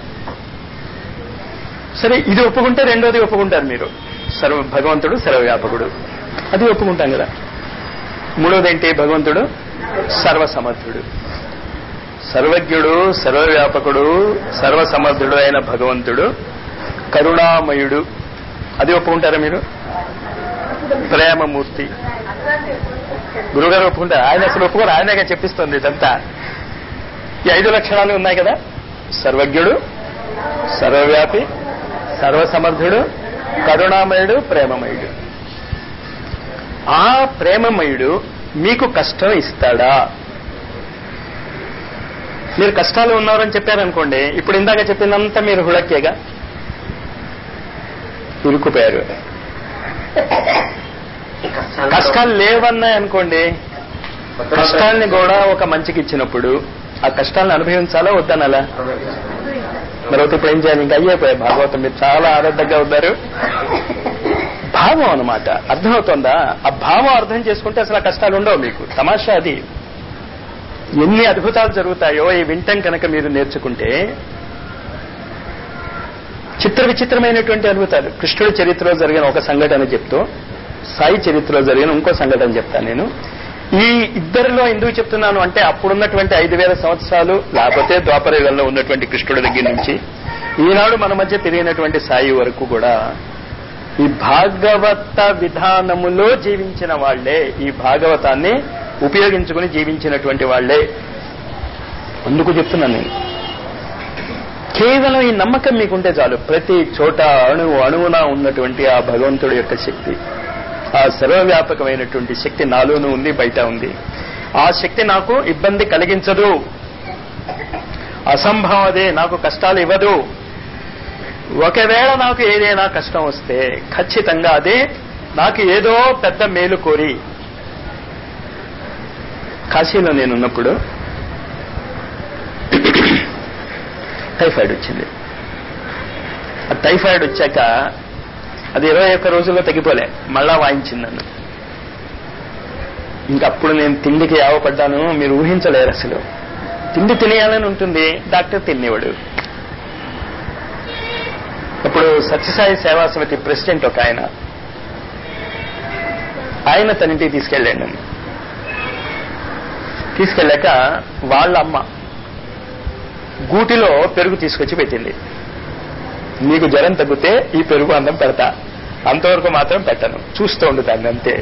సరే ఇది ఒప్పుకుంటే రెండోది ఒప్పుకుంటారు మీరు సర్వ భగవంతుడు సర్వవ్యాపకుడు అది ఒప్పుకుంటాం కదా మూడోది ఏంటి భగవంతుడు సర్వసమర్థుడు సర్వజ్ఞుడు సర్వవ్యాపకుడు సర్వసమర్థుడు అయిన భగవంతుడు కరుణామయుడు అది ఒప్పుకుంటారా మీరు ప్రేమమూర్తి గురుగారు ఒప్పుకుంటారు ఆయన అసలు ఒప్పుకోరు ఆయనగా చెప్పిస్తుంది ఇదంతా ఈ ఐదు లక్షణాలు ఉన్నాయి కదా సర్వజ్ఞుడు సర్వవ్యాపి సర్వసమర్థుడు కరుణామయుడు ప్రేమమయుడు ఆ ప్రేమమయుడు మీకు కష్టం ఇస్తాడా మీరు కష్టాలు ఉన్నారని చెప్పారనుకోండి ఇప్పుడు ఇందాక చెప్పిందంతా మీరు హుళక్కేగా ఇరుక్కుపోయారు కష్టాలు లేవన్నాయి అనుకోండి కష్టాల్ని కూడా ఒక మంచికి ఇచ్చినప్పుడు ఆ కష్టాలను అనుభవించాలా వద్దనాలా మరి అయితే ఇప్పుడు ఏం చేయాలి ఇంకా అయ్యేపోయాయి భాగవతం మీరు చాలా ఆరాధంగా ఉన్నారు భావం అనమాట అర్థమవుతుందా ఆ భావం అర్థం చేసుకుంటే అసలు ఆ కష్టాలు ఉండవు మీకు తమాషా అది ఎన్ని అద్భుతాలు జరుగుతాయో ఈ వింటం కనుక మీరు నేర్చుకుంటే చిత్ర విచిత్రమైనటువంటి అద్భుతాలు కృష్ణుడి చరిత్రలో జరిగిన ఒక సంఘటన చెప్తూ సాయి చరిత్రలో జరిగిన ఇంకో సంఘటన చెప్తాను నేను ఈ ఇద్దరిలో ఎందుకు చెప్తున్నాను అంటే అప్పుడున్నటువంటి ఐదు వేల సంవత్సరాలు లేకపోతే ద్వాపర యుగంలో ఉన్నటువంటి కృష్ణుడి దగ్గర నుంచి ఈనాడు మన మధ్య పెరిగినటువంటి సాయి వరకు కూడా ఈ భాగవత విధానములో జీవించిన వాళ్లే ఈ భాగవతాన్ని ఉపయోగించుకుని జీవించినటువంటి వాళ్లే అందుకు చెప్తున్నాను నేను కేవలం ఈ నమ్మకం మీకుంటే చాలు ప్రతి చోట అణువు అణువున ఉన్నటువంటి ఆ భగవంతుడి యొక్క శక్తి ఆ సర్వవ్యాపకమైనటువంటి శక్తి నాలోనూ ఉంది బయట ఉంది ఆ శక్తి నాకు ఇబ్బంది కలిగించదు అసంభవదే నాకు కష్టాలు ఇవ్వదు ఒకవేళ నాకు ఏదైనా కష్టం వస్తే ఖచ్చితంగా అదే నాకు ఏదో పెద్ద మేలు కోరి కాశీలో నేనున్నప్పుడు టైఫాయిడ్ వచ్చింది ఆ టైఫాయిడ్ వచ్చాక అది ఇరవై ఒక్క రోజుల్లో తగ్గిపోలే మళ్ళా వాయించింది నన్ను ఇంకప్పుడు నేను తిండికి యావపడ్డాను మీరు ఊహించలేరు అసలు తిండి తినేయాలని ఉంటుంది డాక్టర్ తినేవాడు అప్పుడు సత్యసాయి సేవా సమితి ప్రెసిడెంట్ ఒక ఆయన ఆయన తనింటికి తీసుకెళ్ళాడు నన్ను తీసుకెళ్ళాక వాళ్ళ అమ్మ గూటిలో పెరుగు తీసుకొచ్చి పెట్టింది నీకు జ్వరం తగ్గితే ఈ పెరుగు అన్నం పెడతా అంతవరకు మాత్రం పెట్టను చూస్తూ ఉండుతాను అంతే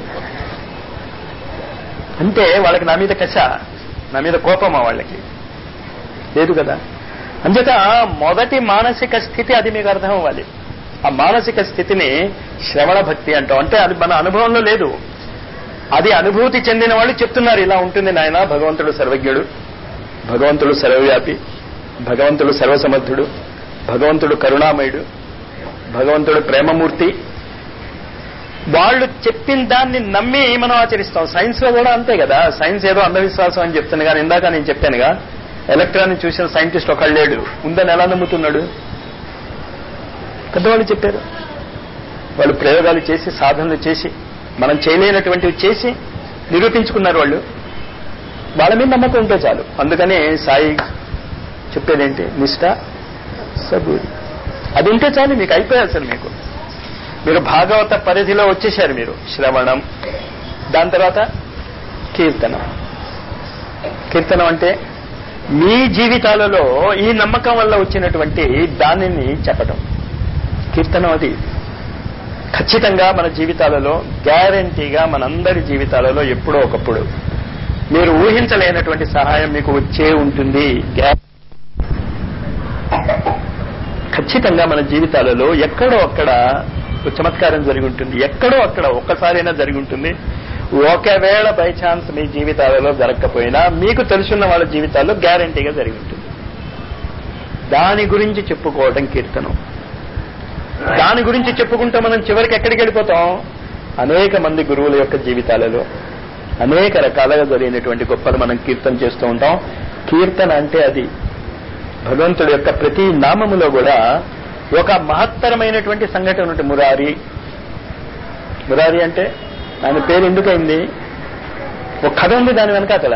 అంటే వాళ్ళకి నా మీద కష నా మీద కోపమా వాళ్ళకి లేదు కదా అంచేత మొదటి మానసిక స్థితి అది మీకు అర్థం అవ్వాలి ఆ మానసిక స్థితిని శ్రవణ భక్తి అంటాం అంటే అది మన అనుభవంలో లేదు అది అనుభూతి చెందిన వాళ్ళు చెప్తున్నారు ఇలా ఉంటుంది నాయన భగవంతుడు సర్వజ్ఞుడు భగవంతుడు సర్వవ్యాపి భగవంతుడు సర్వసమర్థుడు భగవంతుడు కరుణామయుడు భగవంతుడు ప్రేమమూర్తి వాళ్ళు చెప్పిన దాన్ని నమ్మి మనం ఆచరిస్తాం సైన్స్ లో కూడా అంతే కదా సైన్స్ ఏదో అంధవిశ్వాసం అని చెప్తుంది కానీ ఇందాక నేను చెప్పానుగా ఎలక్ట్రాన్ చూసిన సైంటిస్ట్ ఒకళ్ళు లేడు ఉందని ఎలా నమ్ముతున్నాడు పెద్దవాళ్ళు చెప్పారు వాళ్ళు ప్రయోగాలు చేసి సాధనలు చేసి మనం చేయలేనటువంటివి చేసి నిరూపించుకున్నారు వాళ్ళు వాళ్ళ మీద నమ్మకం ఉంటే చాలు అందుకనే సాయి చెప్పేదేంటి నిష్ట సబూరి అది ఉంటే చాలు మీకు అయిపోయారు అసలు మీకు మీరు భాగవత పరిధిలో వచ్చేసారు మీరు శ్రవణం దాని తర్వాత కీర్తనం కీర్తనం అంటే మీ జీవితాలలో ఈ నమ్మకం వల్ల వచ్చినటువంటి దానిని చెప్పడం కీర్తనం అది ఖచ్చితంగా మన జీవితాలలో గ్యారంటీగా మనందరి జీవితాలలో ఎప్పుడో ఒకప్పుడు మీరు ఊహించలేనటువంటి సహాయం మీకు వచ్చే ఉంటుంది ఖచ్చితంగా మన జీవితాలలో ఎక్కడో అక్కడ చమత్కారం జరిగి ఉంటుంది ఎక్కడో అక్కడ ఒక్కసారైనా జరిగి ఉంటుంది ఒకవేళ బై ఛాన్స్ మీ జీవితాలలో జరగకపోయినా మీకు తెలుసున్న వాళ్ళ జీవితాల్లో గ్యారంటీగా జరిగి ఉంటుంది దాని గురించి చెప్పుకోవటం కీర్తనం దాని గురించి చెప్పుకుంటే మనం చివరికి ఎక్కడికి వెళ్ళిపోతాం అనేక మంది గురువుల యొక్క జీవితాలలో అనేక రకాలుగా జరిగినటువంటి గొప్పలు మనం కీర్తన చేస్తూ ఉంటాం కీర్తన అంటే అది భగవంతుడి యొక్క ప్రతి నామములో కూడా ఒక మహత్తరమైనటువంటి సంఘటన ఉంటుంది మురారి మురారి అంటే ఆయన పేరు ఎందుకైంది ఒక కథ ఉంది దాని వెనకాతల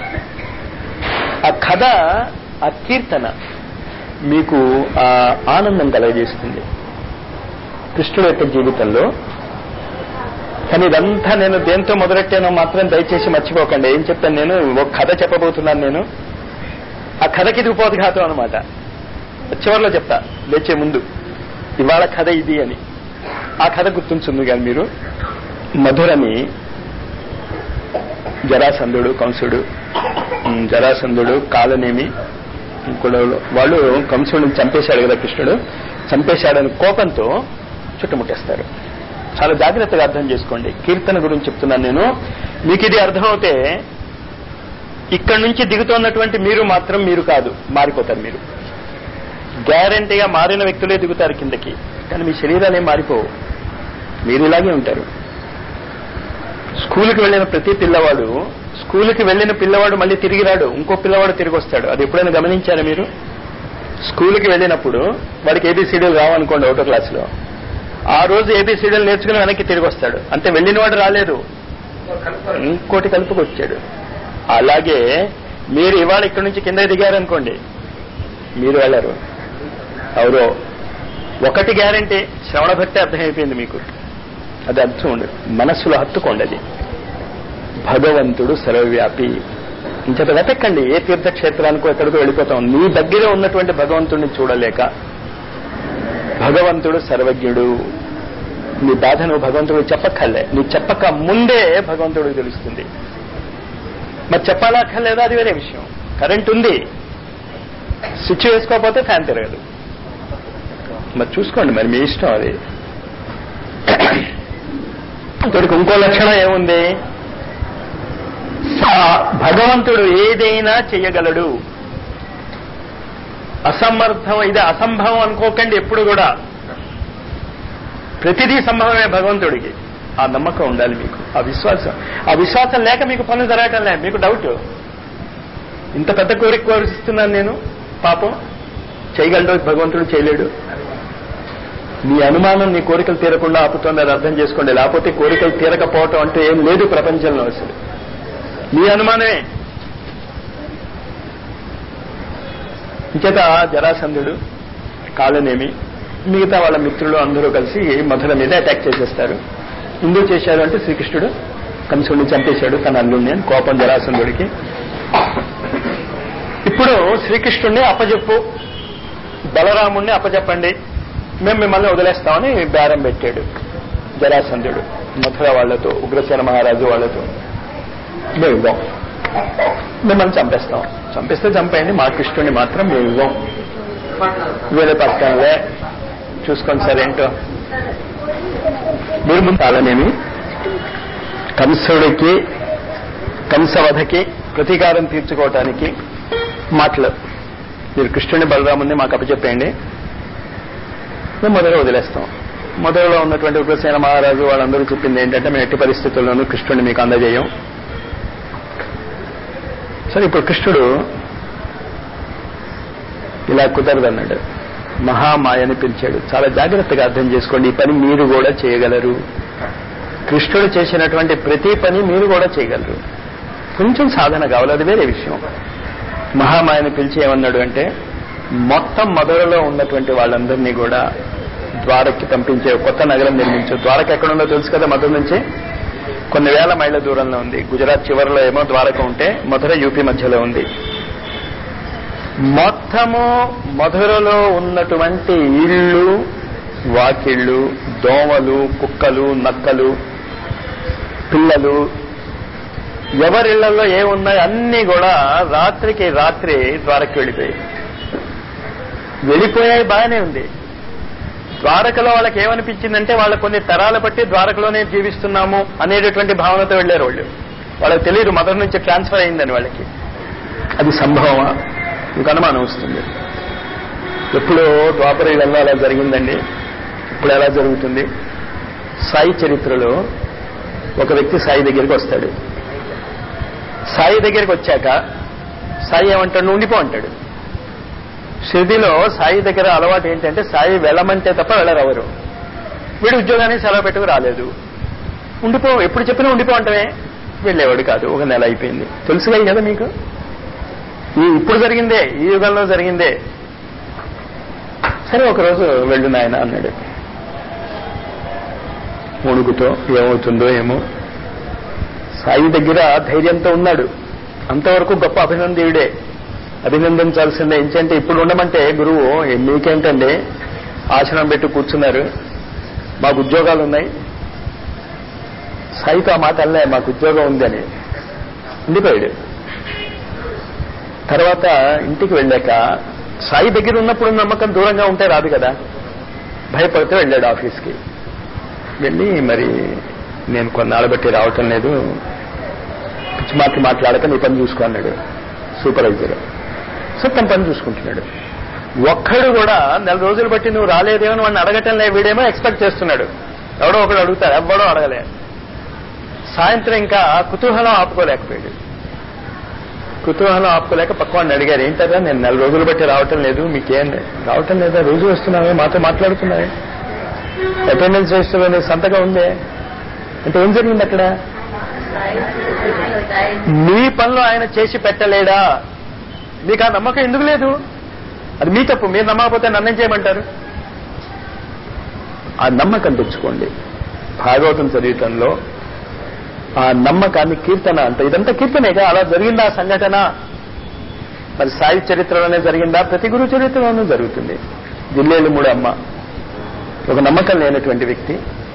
ఆ కథ ఆ కీర్తన మీకు ఆ ఆనందం కలగజేస్తుంది కృష్ణుడు యొక్క జీవితంలో కానీ ఇదంతా నేను దేంతో మొదలెట్టానో మాత్రం దయచేసి మర్చిపోకండి ఏం చెప్పాను నేను ఒక కథ చెప్పబోతున్నాను నేను ఆ కథకి ఇది ఉపోద్ఘాతం అనమాట చివరిలో చెప్తా లేచే ముందు ఇవాళ కథ ఇది అని ఆ కథ గుర్తుంచుంది కానీ మీరు మధురని జరాసంధుడు కంసుడు ఉమ్, జరాసంధుడు కాలనేమి ఇంకోడు వాళ్ళు కంసుడిని చంపేశాడు కదా కృష్ణుడు చంపేశాడని కోపంతో చుట్టుముట్టేస్తారు చాలా జాగ్రత్తగా అర్థం చేసుకోండి కీర్తన గురించి చెప్తున్నాను నేను మీకు ఇది అర్థమవుతే ఇక్కడి నుంచి దిగుతున్నటువంటి మీరు మాత్రం మీరు కాదు మారిపోతారు మీరు గ్యారంటీగా మారిన వ్యక్తులే దిగుతారు కిందకి కానీ మీ శరీరాలు ఏం మారిపోవు మీరు ఇలాగే ఉంటారు స్కూల్కి వెళ్ళిన ప్రతి పిల్లవాడు స్కూల్కి వెళ్ళిన పిల్లవాడు మళ్ళీ తిరిగి రాడు ఇంకో పిల్లవాడు తిరిగి వస్తాడు అది ఎప్పుడైనా గమనించారా మీరు స్కూల్కి వెళ్ళినప్పుడు వాడికి ఏబీసీడీలు రావనుకోండి ఒకటో క్లాసులో ఆ రోజు ఏబీసీడీలు నేర్చుకుని వెనక్కి తిరిగి వస్తాడు అంటే వెళ్ళినవాడు రాలేదు ఇంకోటి కలుపుకొచ్చాడు అలాగే మీరు ఇవాళ ఇక్కడి నుంచి కింద దిగారనుకోండి మీరు వెళ్ళరు ఎవరో ఒకటి గ్యారంటీ శ్రవణ భక్తి అర్థమైపోయింది మీకు అది అర్థం ఉండదు మనస్సులో హత్తుకోండి అది భగవంతుడు సర్వవ్యాపి ఇంచేత వెతక్కండి ఏ తీర్థక్షేత్రానికో ఎక్కడికో వెళ్ళిపోతాం నీ దగ్గర ఉన్నటువంటి భగవంతుడిని చూడలేక భగవంతుడు సర్వజ్ఞుడు నీ బాధ నువ్వు భగవంతుడు చెప్పక్కర్లే నువ్వు చెప్పక ముందే భగవంతుడికి తెలుస్తుంది మరి చెప్పాలక్కర్లేదా అది వేరే విషయం కరెంట్ ఉంది స్విచ్ వేసుకోకపోతే ఫ్యాన్ తిరగదు మరి చూసుకోండి మరి మీ ఇష్టం అది భగవంతుడికి ఇంకో లక్షణం ఏముంది ఆ భగవంతుడు ఏదైనా చెయ్యగలడు అసమర్థం ఇది అసంభవం అనుకోకండి ఎప్పుడు కూడా ప్రతిదీ సంభవమే భగవంతుడికి ఆ నమ్మకం ఉండాలి మీకు ఆ విశ్వాసం ఆ విశ్వాసం లేక మీకు పనులు జరగటం లే మీకు డౌట్ ఇంత పెద్ద కోరిక కోరిస్తున్నాను నేను పాపం చేయగలడు భగవంతుడు చేయలేడు మీ అనుమానం నీ కోరికలు తీరకుండా ఆపుతోంది అది అర్థం చేసుకోండి లేకపోతే కోరికలు తీరకపోవటం అంటే ఏం లేదు ప్రపంచంలో అసలు మీ అనుమానమే ఇంచేత జరాసంధుడు కాలనేమి మిగతా వాళ్ళ మిత్రులు అందరూ కలిసి మధుర మీద అటాక్ చేసేస్తారు ఎందుకు చేశారు అంటే శ్రీకృష్ణుడు కంసుడిని చంపేశాడు తన అల్లుడిని అని కోపం జరాసంధుడికి ఇప్పుడు శ్రీకృష్ణుడిని అప్పజెప్పు బలరాముణ్ణి అప్పజెప్పండి మేము మిమ్మల్ని వదిలేస్తామని బేరం పెట్టాడు జరాసంధుడు మథుర వాళ్లతో ఉగ్రసేన మహారాజు వాళ్లతో మేము ఇవ్వం మిమ్మల్ని చంపేస్తాం చంపేస్తే చంపేయండి మా కృష్ణుడిని మాత్రం మేము ఇవ్వం వీళ్ళ పక్కనలే చూసుకోండి సార్ ఏంటో మీరు ముందు కాలనేమి కంసుడికి కంసవధకి ప్రతీకారం తీర్చుకోవటానికి మాటలు మీరు కృష్ణుని బలరాముని మాకు అప్పచెప్పేయండి మేము మొదలు వదిలేస్తాం మొదలులో ఉన్నటువంటి ఉగ్రసేన మహారాజు వాళ్ళందరూ చెప్పింది ఏంటంటే మేము ఎట్టి పరిస్థితుల్లోనూ కృష్ణుడిని మీకు అందజేయం సరే ఇప్పుడు కృష్ణుడు ఇలా కుదరదన్నాడు మహామాయని పిలిచాడు చాలా జాగ్రత్తగా అర్థం చేసుకోండి ఈ పని మీరు కూడా చేయగలరు కృష్ణుడు చేసినటువంటి ప్రతి పని మీరు కూడా చేయగలరు కొంచెం సాధన కావాలి అది వేరే విషయం మహామాయని పిలిచి ఏమన్నాడు అంటే మొత్తం మొదలలో ఉన్నటువంటి వాళ్ళందరినీ కూడా ద్వారకి పంపించే కొత్త నగరం నిర్మించు ద్వారక ఎక్కడుందో తెలుసు కదా మధుర నుంచి కొన్ని వేల మైళ్ళ దూరంలో ఉంది గుజరాత్ చివరిలో ఏమో ద్వారక ఉంటే మధుర యూపీ మధ్యలో ఉంది మొత్తము మధురలో ఉన్నటువంటి ఇళ్ళు వాకిళ్ళు దోమలు కుక్కలు నక్కలు పిల్లలు ఎవరిళ్లలో ఏమున్నాయి అన్ని కూడా రాత్రికి రాత్రి ద్వారకి వెళ్ళిపోయాయి వెళ్ళిపోయాయి బాగానే ఉంది ద్వారకలో వాళ్ళకి ఏమనిపించిందంటే వాళ్ళ కొన్ని తరాల బట్టి ద్వారకలోనే జీవిస్తున్నాము అనేటటువంటి భావనతో వెళ్ళారు వాళ్ళు వాళ్ళకి తెలియదు మదర్ నుంచి ట్రాన్స్ఫర్ అయిందని వాళ్ళకి అది సంభవమా మీకు అనుమానం వస్తుంది ఎప్పుడో ద్వాపర యుగంలో అలా జరిగిందండి ఇప్పుడు ఎలా జరుగుతుంది సాయి చరిత్రలో ఒక వ్యక్తి సాయి దగ్గరికి వస్తాడు సాయి దగ్గరికి వచ్చాక సాయి ఏమంటాడు "నువ్వు ఉండిపో అంటాడు షిరిడిలో సాయి దగ్గర అలవాటు ఏంటంటే సాయి వెళ్ళమంటే తప్ప వెళ్ళరెవరు వీడు ఉద్యోగానికి సెలవు పెట్టుకు రాలేదు ఉండిపో ఎప్పుడు చెప్పినా ఉండిపో అంటమే వెళ్ళేవాడు కాదు ఒక నెల అయిపోయింది తెలుసుగా కదా మీకు ఈ ఇప్పుడు జరిగిందే ఈ యుగంలో జరిగిందే సరే ఒకరోజు వెళ్ళు నాయన అన్నాడు వణుకుతో ఏమవుతుందో ఏమో సాయి దగ్గర ధైర్యంతో ఉన్నాడు అంతవరకు గొప్ప అభినందీయుడే అభినందించాల్సిందే ఏంటంటే ఇప్పుడు ఉండమంటే గురువు "ఏ, మీకేంటండి ఆశ్రమం పెట్టి కూర్చున్నారు మాకు ఉద్యోగాలు ఉన్నాయి సాయితో ఆ మాట అల్లే మాకు ఉద్యోగం ఉందని ఉండిపోయాడు తర్వాత ఇంటికి వెళ్ళాక సాయి దగ్గర ఉన్నప్పుడు నమ్మకం దూరంగా ఉంటే రాదు కదా భయపడితే వెళ్ళాడు ఆఫీస్కి వెళ్ళి మరి నేను కొన్నాళ్ళ బట్టి రావటం లేదు పిచ్చి మాటలు మాట్లాడక నీ పని చూసుకో అన్నాడు సూపర్వైజర్ సో తన పని చూసుకుంటున్నాడు ఒక్కడు కూడా నెల రోజులు బట్టి నువ్వు రాలేదేమని వాడిని అడగటం లే వీడేమో ఎక్స్పెక్ట్ చేస్తున్నాడు ఎవడో ఒకడు అడుగుతాడు ఎవ్వడో అడగలే సాయంత్రం ఇంకా కుతూహలం ఆపుకోలేకపోయాడు కుతూహలం ఆపుకోలేక పక్కవాడిని అడిగారు ఏంటదా నేను నెల రోజులు బట్టి రావటం లేదు మీకేం రావటం లేదా రోజు వస్తున్నావే మాతో మాట్లాడుతున్నావే అటెండెన్స్ రిజిస్టర్ సంతకం ఉందే అంటే ఏం జరిగింది అక్కడ మీ పనులు ఆయన చేసి పెట్టలేడా మీకు ఆ నమ్మకం ఎందుకు లేదు అది మీ తప్పు మీరు నమ్మకపోతే నన్నేం చేయమంటారు ఆ నమ్మకం తెచ్చుకోండి భాగవతం చదివటంలో ఆ నమ్మకాన్ని కీర్తన అంట ఇదంతా కీర్తనేగా అలా జరిగిందా ఆ సంఘటన మరి సాయి చరిత్రలోనే జరిగిందా ప్రతి గురు చరిత్రలోనూ జరుగుతుంది జిల్లేలు మూడు అమ్మ ఒక నమ్మకం లేనటువంటి వ్యక్తి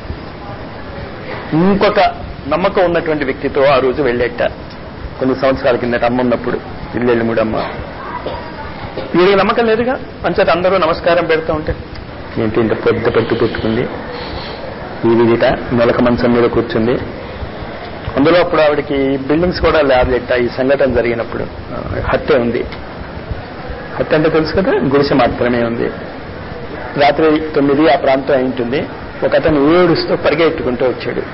ఇంకొక నమ్మకం ఉన్నటువంటి వ్యక్తితో ఆ రోజు వెళ్ళేట కొన్ని సంవత్సరాల కిందట అమ్మ ఉన్నప్పుడు ఇల్లెళ్ళు మూడమ్మ వీరికి నమ్మకం లేదుగా అంచేత అందరూ నమస్కారం పెడతా ఉంటే ఏంటి ఇంత పెద్ద పెట్టు పెట్టుకుంది ఈ విదిట మొలక మంచం మీద కూర్చుంది అందులో అప్పుడు ఆవిడకి బిల్డింగ్స్ కూడా లేవలేట ఈ సంఘటన జరిగినప్పుడు ఆ, హత్య ఉంది హత్య అంటే తెలుసు కదా గుడిసె మాత్రమే ఉంది రాత్రి తొమ్మిది ఆ ప్రాంతం అయి ఉంటుంది ఒక అతను ఏడుస్తూ పరిగెట్టుకుంటూ వచ్చాడు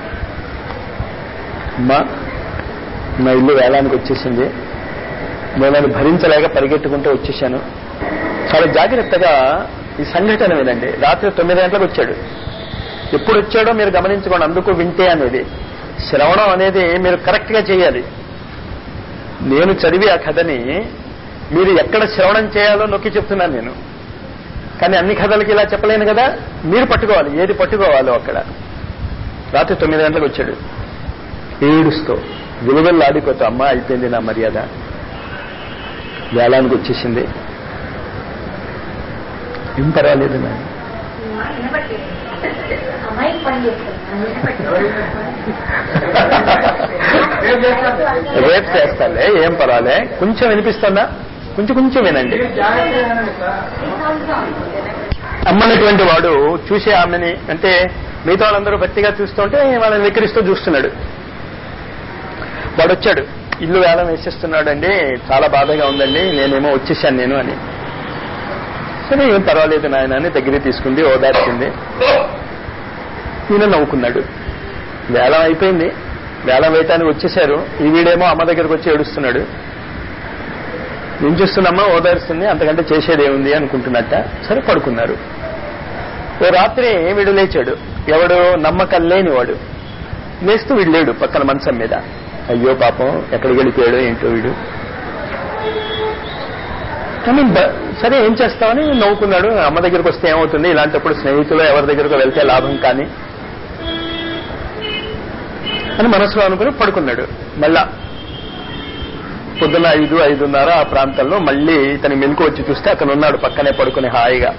మా మా ఇల్లు వేలానికి వచ్చేసింది నేను అది భరించలేక పరిగెట్టుకుంటూ వచ్చేసాను చాలా జాగ్రత్తగా ఈ సంఘటన వినండి రాత్రి తొమ్మిది గంటలకు వచ్చాడు ఎప్పుడు వచ్చాడో మీరు గమనించుకోండి అందుకు వింటే అనేది శ్రవణం అనేది మీరు కరెక్ట్ గా చేయాలి నేను చదివి ఆ కథని మీరు ఎక్కడ శ్రవణం చేయాలో నొక్కి చెప్తున్నాను నేను కానీ అన్ని కథలకి ఇలా చెప్పలేను కదా మీరు పట్టుకోవాలి ఏది పట్టుకోవాలో అక్కడ రాత్రి తొమ్మిది గంటలకు వచ్చాడు ఏడుస్తూ విలువలు ఆడిపోతూ అమ్మ అయిపోయింది నా మర్యాద వేలానికి వచ్చేసింది ఏం పర్వాలేదు నాయన అమ్మాయి పని రేపు చేస్తాలే ఏం పర్వాలే కొంచెం వినిపిస్తుందా కొంచెం కొంచెం వినండి అమ్మనటువంటి వాడు చూసే ఆమెని అంటే మిగతా వాళ్ళందరూ భక్తిగా చూస్తుంటే వాళ్ళని వికరిస్తూ చూస్తున్నాడు వాడు వచ్చాడు ఇల్లు వేలం వేసేస్తున్నాడండి చాలా బాధగా ఉందండి నేనేమో వచ్చేసాను నేను అని సరే ఏం పర్వాలేదు నాయన అని దగ్గరికి తీసుకుంది ఓదార్చింది ఈయన నవ్వుకున్నాడు వేలం అయిపోయింది వేలం వేయటానికి వచ్చేశారు ఈ వీడేమో అమ్మ దగ్గరకు వచ్చి ఏడుస్తున్నాడు ఏం చేస్తుందమ్మా ఓదారుస్తుంది అంతకంటే చేసేది ఏముంది అనుకుంటున్నట్ట సరే పడుకున్నారు ఓ రాత్రి వీడు లేచాడు ఎవడు నమ్మకం లేనివాడు లేస్తూ వీడు లేడు పక్కన మంచం మీద అయ్యో పాపం ఎక్కడికి వెళ్ళిపోయాడు ఏంటో వీడు కానీ బ- సరే ఏం చేస్తామని నవ్వుకున్నాడు అమ్మ దగ్గరకు వస్తే ఏమవుతుంది ఇలాంటప్పుడు స్నేహితులు ఎవరి దగ్గరకు వెళ్తే లాభం కానీ అని మనసులో అనుకుని పడుకున్నాడు మళ్ళా పొద్దున్న ఐదు ఐదున్నర ఆ ప్రాంతంలో మళ్ళీ ఇతని మెలకు వచ్చి చూస్తే అతను ఉన్నాడు పక్కనే పడుకుని హాయిగా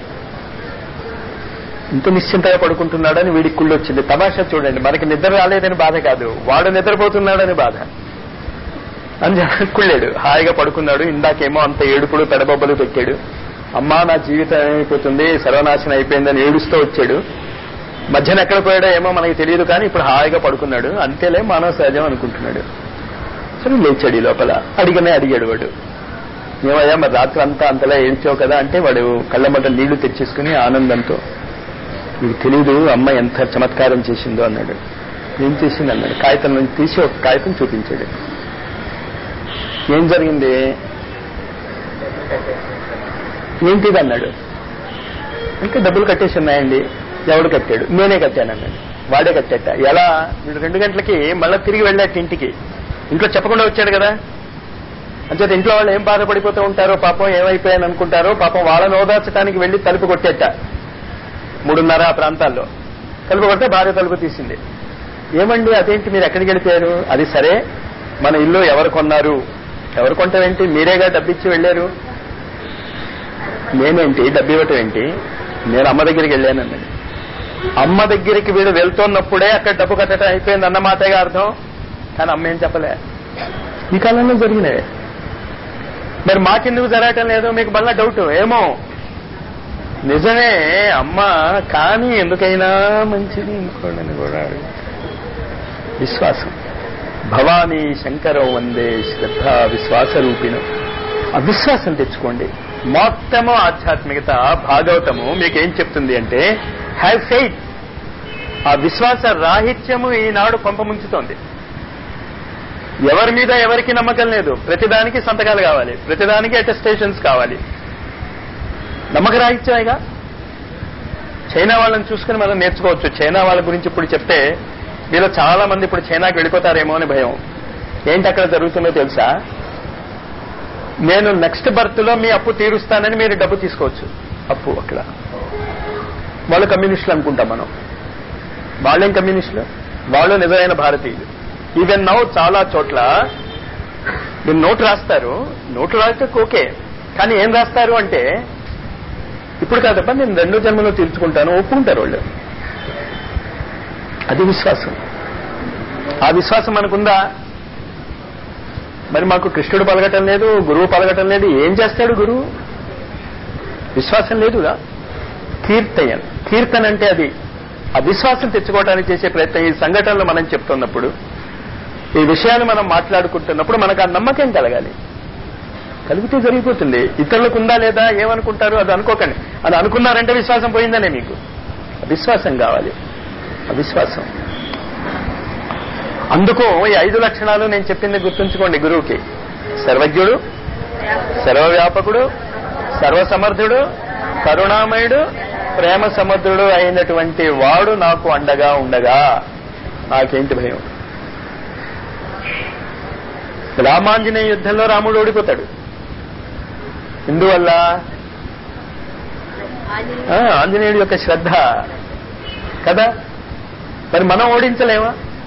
ఇంత నిశ్చింతగా పడుకుంటున్నాడని వీడికి కుళ్ళు వచ్చింది తమాషా చూడండి మనకి నిద్ర రాలేదని బాధ కాదు వాడు నిద్రపోతున్నాడని బాధ అని చెప్పి కుళ్ళాడు హాయిగా పడుకున్నాడు ఇందాకేమో అంత ఏడుపుడు పెడబొబ్బలు పెట్టాడు అమ్మా నా జీవితం ఏమైపోతుంది సర్వనాశనం అయిపోయిందని ఏడుస్తూ వచ్చాడు మధ్యన ఎక్కడ పోయాడో ఏమో మనకి తెలియదు కానీ ఇప్పుడు హాయిగా పడుకున్నాడు అంతేలే మానవ సహజం అనుకుంటున్నాడు సరే లేచాడు ఈ లోపల అడిగనే అడిగాడు వాడు ఏమయ్యా మరి రాత్రి అంతా అంతలా ఏడ్చావు కదా అంటే వాడు కళ్ళమట నీళ్లు తెచ్చేసుకుని ఆనందంతో నీకు తెలీదు అమ్మ ఎంత చమత్కారం చేసిందో అన్నాడు ఏం చేసింది అన్నాడు కాగితం నుంచి తీసి ఒక కాగితం చూపించాడు ఏం జరిగింది ఏంటిది అన్నాడు ఇంకా డబ్బులు కట్టేసి ఉన్నాయండి ఎవడు కట్టాడు నేనే కట్టాను అన్నాడు వాడే కట్టేట ఎలా వీడు రెండు గంటలకి మళ్ళీ తిరిగి వెళ్ళాట ఇంటికి ఇంట్లో చెప్పకుండా వచ్చాడు కదా అంచేత ఇంట్లో వాళ్ళు ఏం బాధపడిపోతూ ఉంటారో పాపం ఏమైపోయాను అనుకుంటారో పాపం వాళ్ళని ఓదార్చడానికి వెళ్లి తలుపు కొట్టేట మూడున్నర ఆ ప్రాంతాల్లో తలుపు కొడితే భార్య తలుపు తీసింది ఏమండి అదేంటి మీరు ఎక్కడికి వెళ్ళిపోయారు అది సరే మన ఇల్లు ఎవరు కొన్నారు ఎవరు కొంటావేంటి మీరేగా డబ్బిచ్చి వెళ్ళారు నేనేంటి డబ్బు ఇవ్వటం ఏంటి నేను అమ్మ దగ్గరికి వెళ్ళానన్నాడు అమ్మ దగ్గరికి వీడు వెళ్తున్నప్పుడే అక్కడ డబ్బు కట్టడం అయిపోయింది అన్నమాటగా అర్థం కానీ అమ్మ ఏం చెప్పలే ఈ కాలంలో జరిగినవే మరి మాకెందుకు జరగటం లేదు మీకు మళ్ళా డౌట్ ఏమో నిజమే అమ్మ కానీ ఎందుకైనా మంచిది ఇంకోడని కూడా అడుగు. విశ్వాసం భవానీ శంకరం వందే శ్రద్ధ విశ్వాస రూపిణం ఆ విశ్వాసం తెచ్చుకోండి మొత్తము ఆధ్యాత్మికత భాగవతము మీకేం చెప్తుంది అంటే హ్యావ్ ఫెయిత్ ఆ విశ్వాస రాహిత్యము ఈనాడు పంపముంచుతోంది ఎవరి మీద ఎవరికి నమ్మకం లేదు ప్రతిదానికి సంతకాలు కావాలి ప్రతిదానికి అటెస్టేషన్స్ కావాలి నమ్మక రాహిత్యమేగా చైనా వాళ్ళని చూసుకుని మనం నేర్చుకోవచ్చు చైనా వాళ్ళ గురించి ఇప్పుడు చెప్తే మీలో చాలా మంది ఇప్పుడు చైనాకి వెళ్ళిపోతారేమో అని భయం ఏంటి అక్కడ జరుగుతుందో తెలుసా నేను నెక్స్ట్ బర్త్ లో మీ అప్పు తీరుస్తానని మీరు డబ్బు తీసుకోవచ్చు అప్పు అక్కడ వాళ్ళు కమ్యూనిస్టులు అనుకుంటాం మనం వాళ్ళేం కమ్యూనిస్టులు వాళ్ళు నిజమైన భారతీయులు ఈవెన్ నౌ చాలా చోట్ల మీరు నోటు రాస్తారు నోటు రాస్తే ఓకే కానీ ఏం రాస్తారు అంటే ఇప్పుడు కాదప్ప నేను రెండో జన్మలో తీర్చుకుంటాను ఒప్పుకుంటారు వాళ్ళు అది విశ్వాసం ఆ విశ్వాసం మనకుందా మరి మాకు కృష్ణుడు పలకటం లేదు గురువు పలకటం లేదు ఏం చేస్తాడు గురువు విశ్వాసం లేదుగా కీర్తయన్ కీర్తన అంటే అది ఆ విశ్వాసం తెచ్చుకోవడానికి చేసే ప్రయత్నం ఈ సంఘటనలు మనం చెప్తున్నప్పుడు ఈ విషయాన్ని మనం మాట్లాడుకుంటున్నప్పుడు మనకు ఆ నమ్మకం కలగాలి కలిగితే జరిగిపోతుంది ఇతరులకు ఉందా లేదా ఏమనుకుంటారు అది అనుకోకండి అది అనుకున్నారంటే విశ్వాసం పోయిందనే మీకు విశ్వాసం కావాలి విశ్వాసం అందుకు ఈ ఐదు లక్షణాలు నేను చెప్పింది గుర్తుంచుకోండి గురువుకి సర్వజ్ఞుడు సర్వవ్యాపకుడు సర్వసమర్థుడు కరుణామయుడు ప్రేమ సముద్రుడు అయినటువంటి వాడు నాకు అండగా ఉండగా నాకేంటి భయం రామాంజనేయ యుద్ధంలో రాముడు ఓడిపోతాడు ఎందువల్ల ఆ, ఆంజనేయుడి యొక్క శ్రద్ధ కదా మరి మనం ఓడించలేమా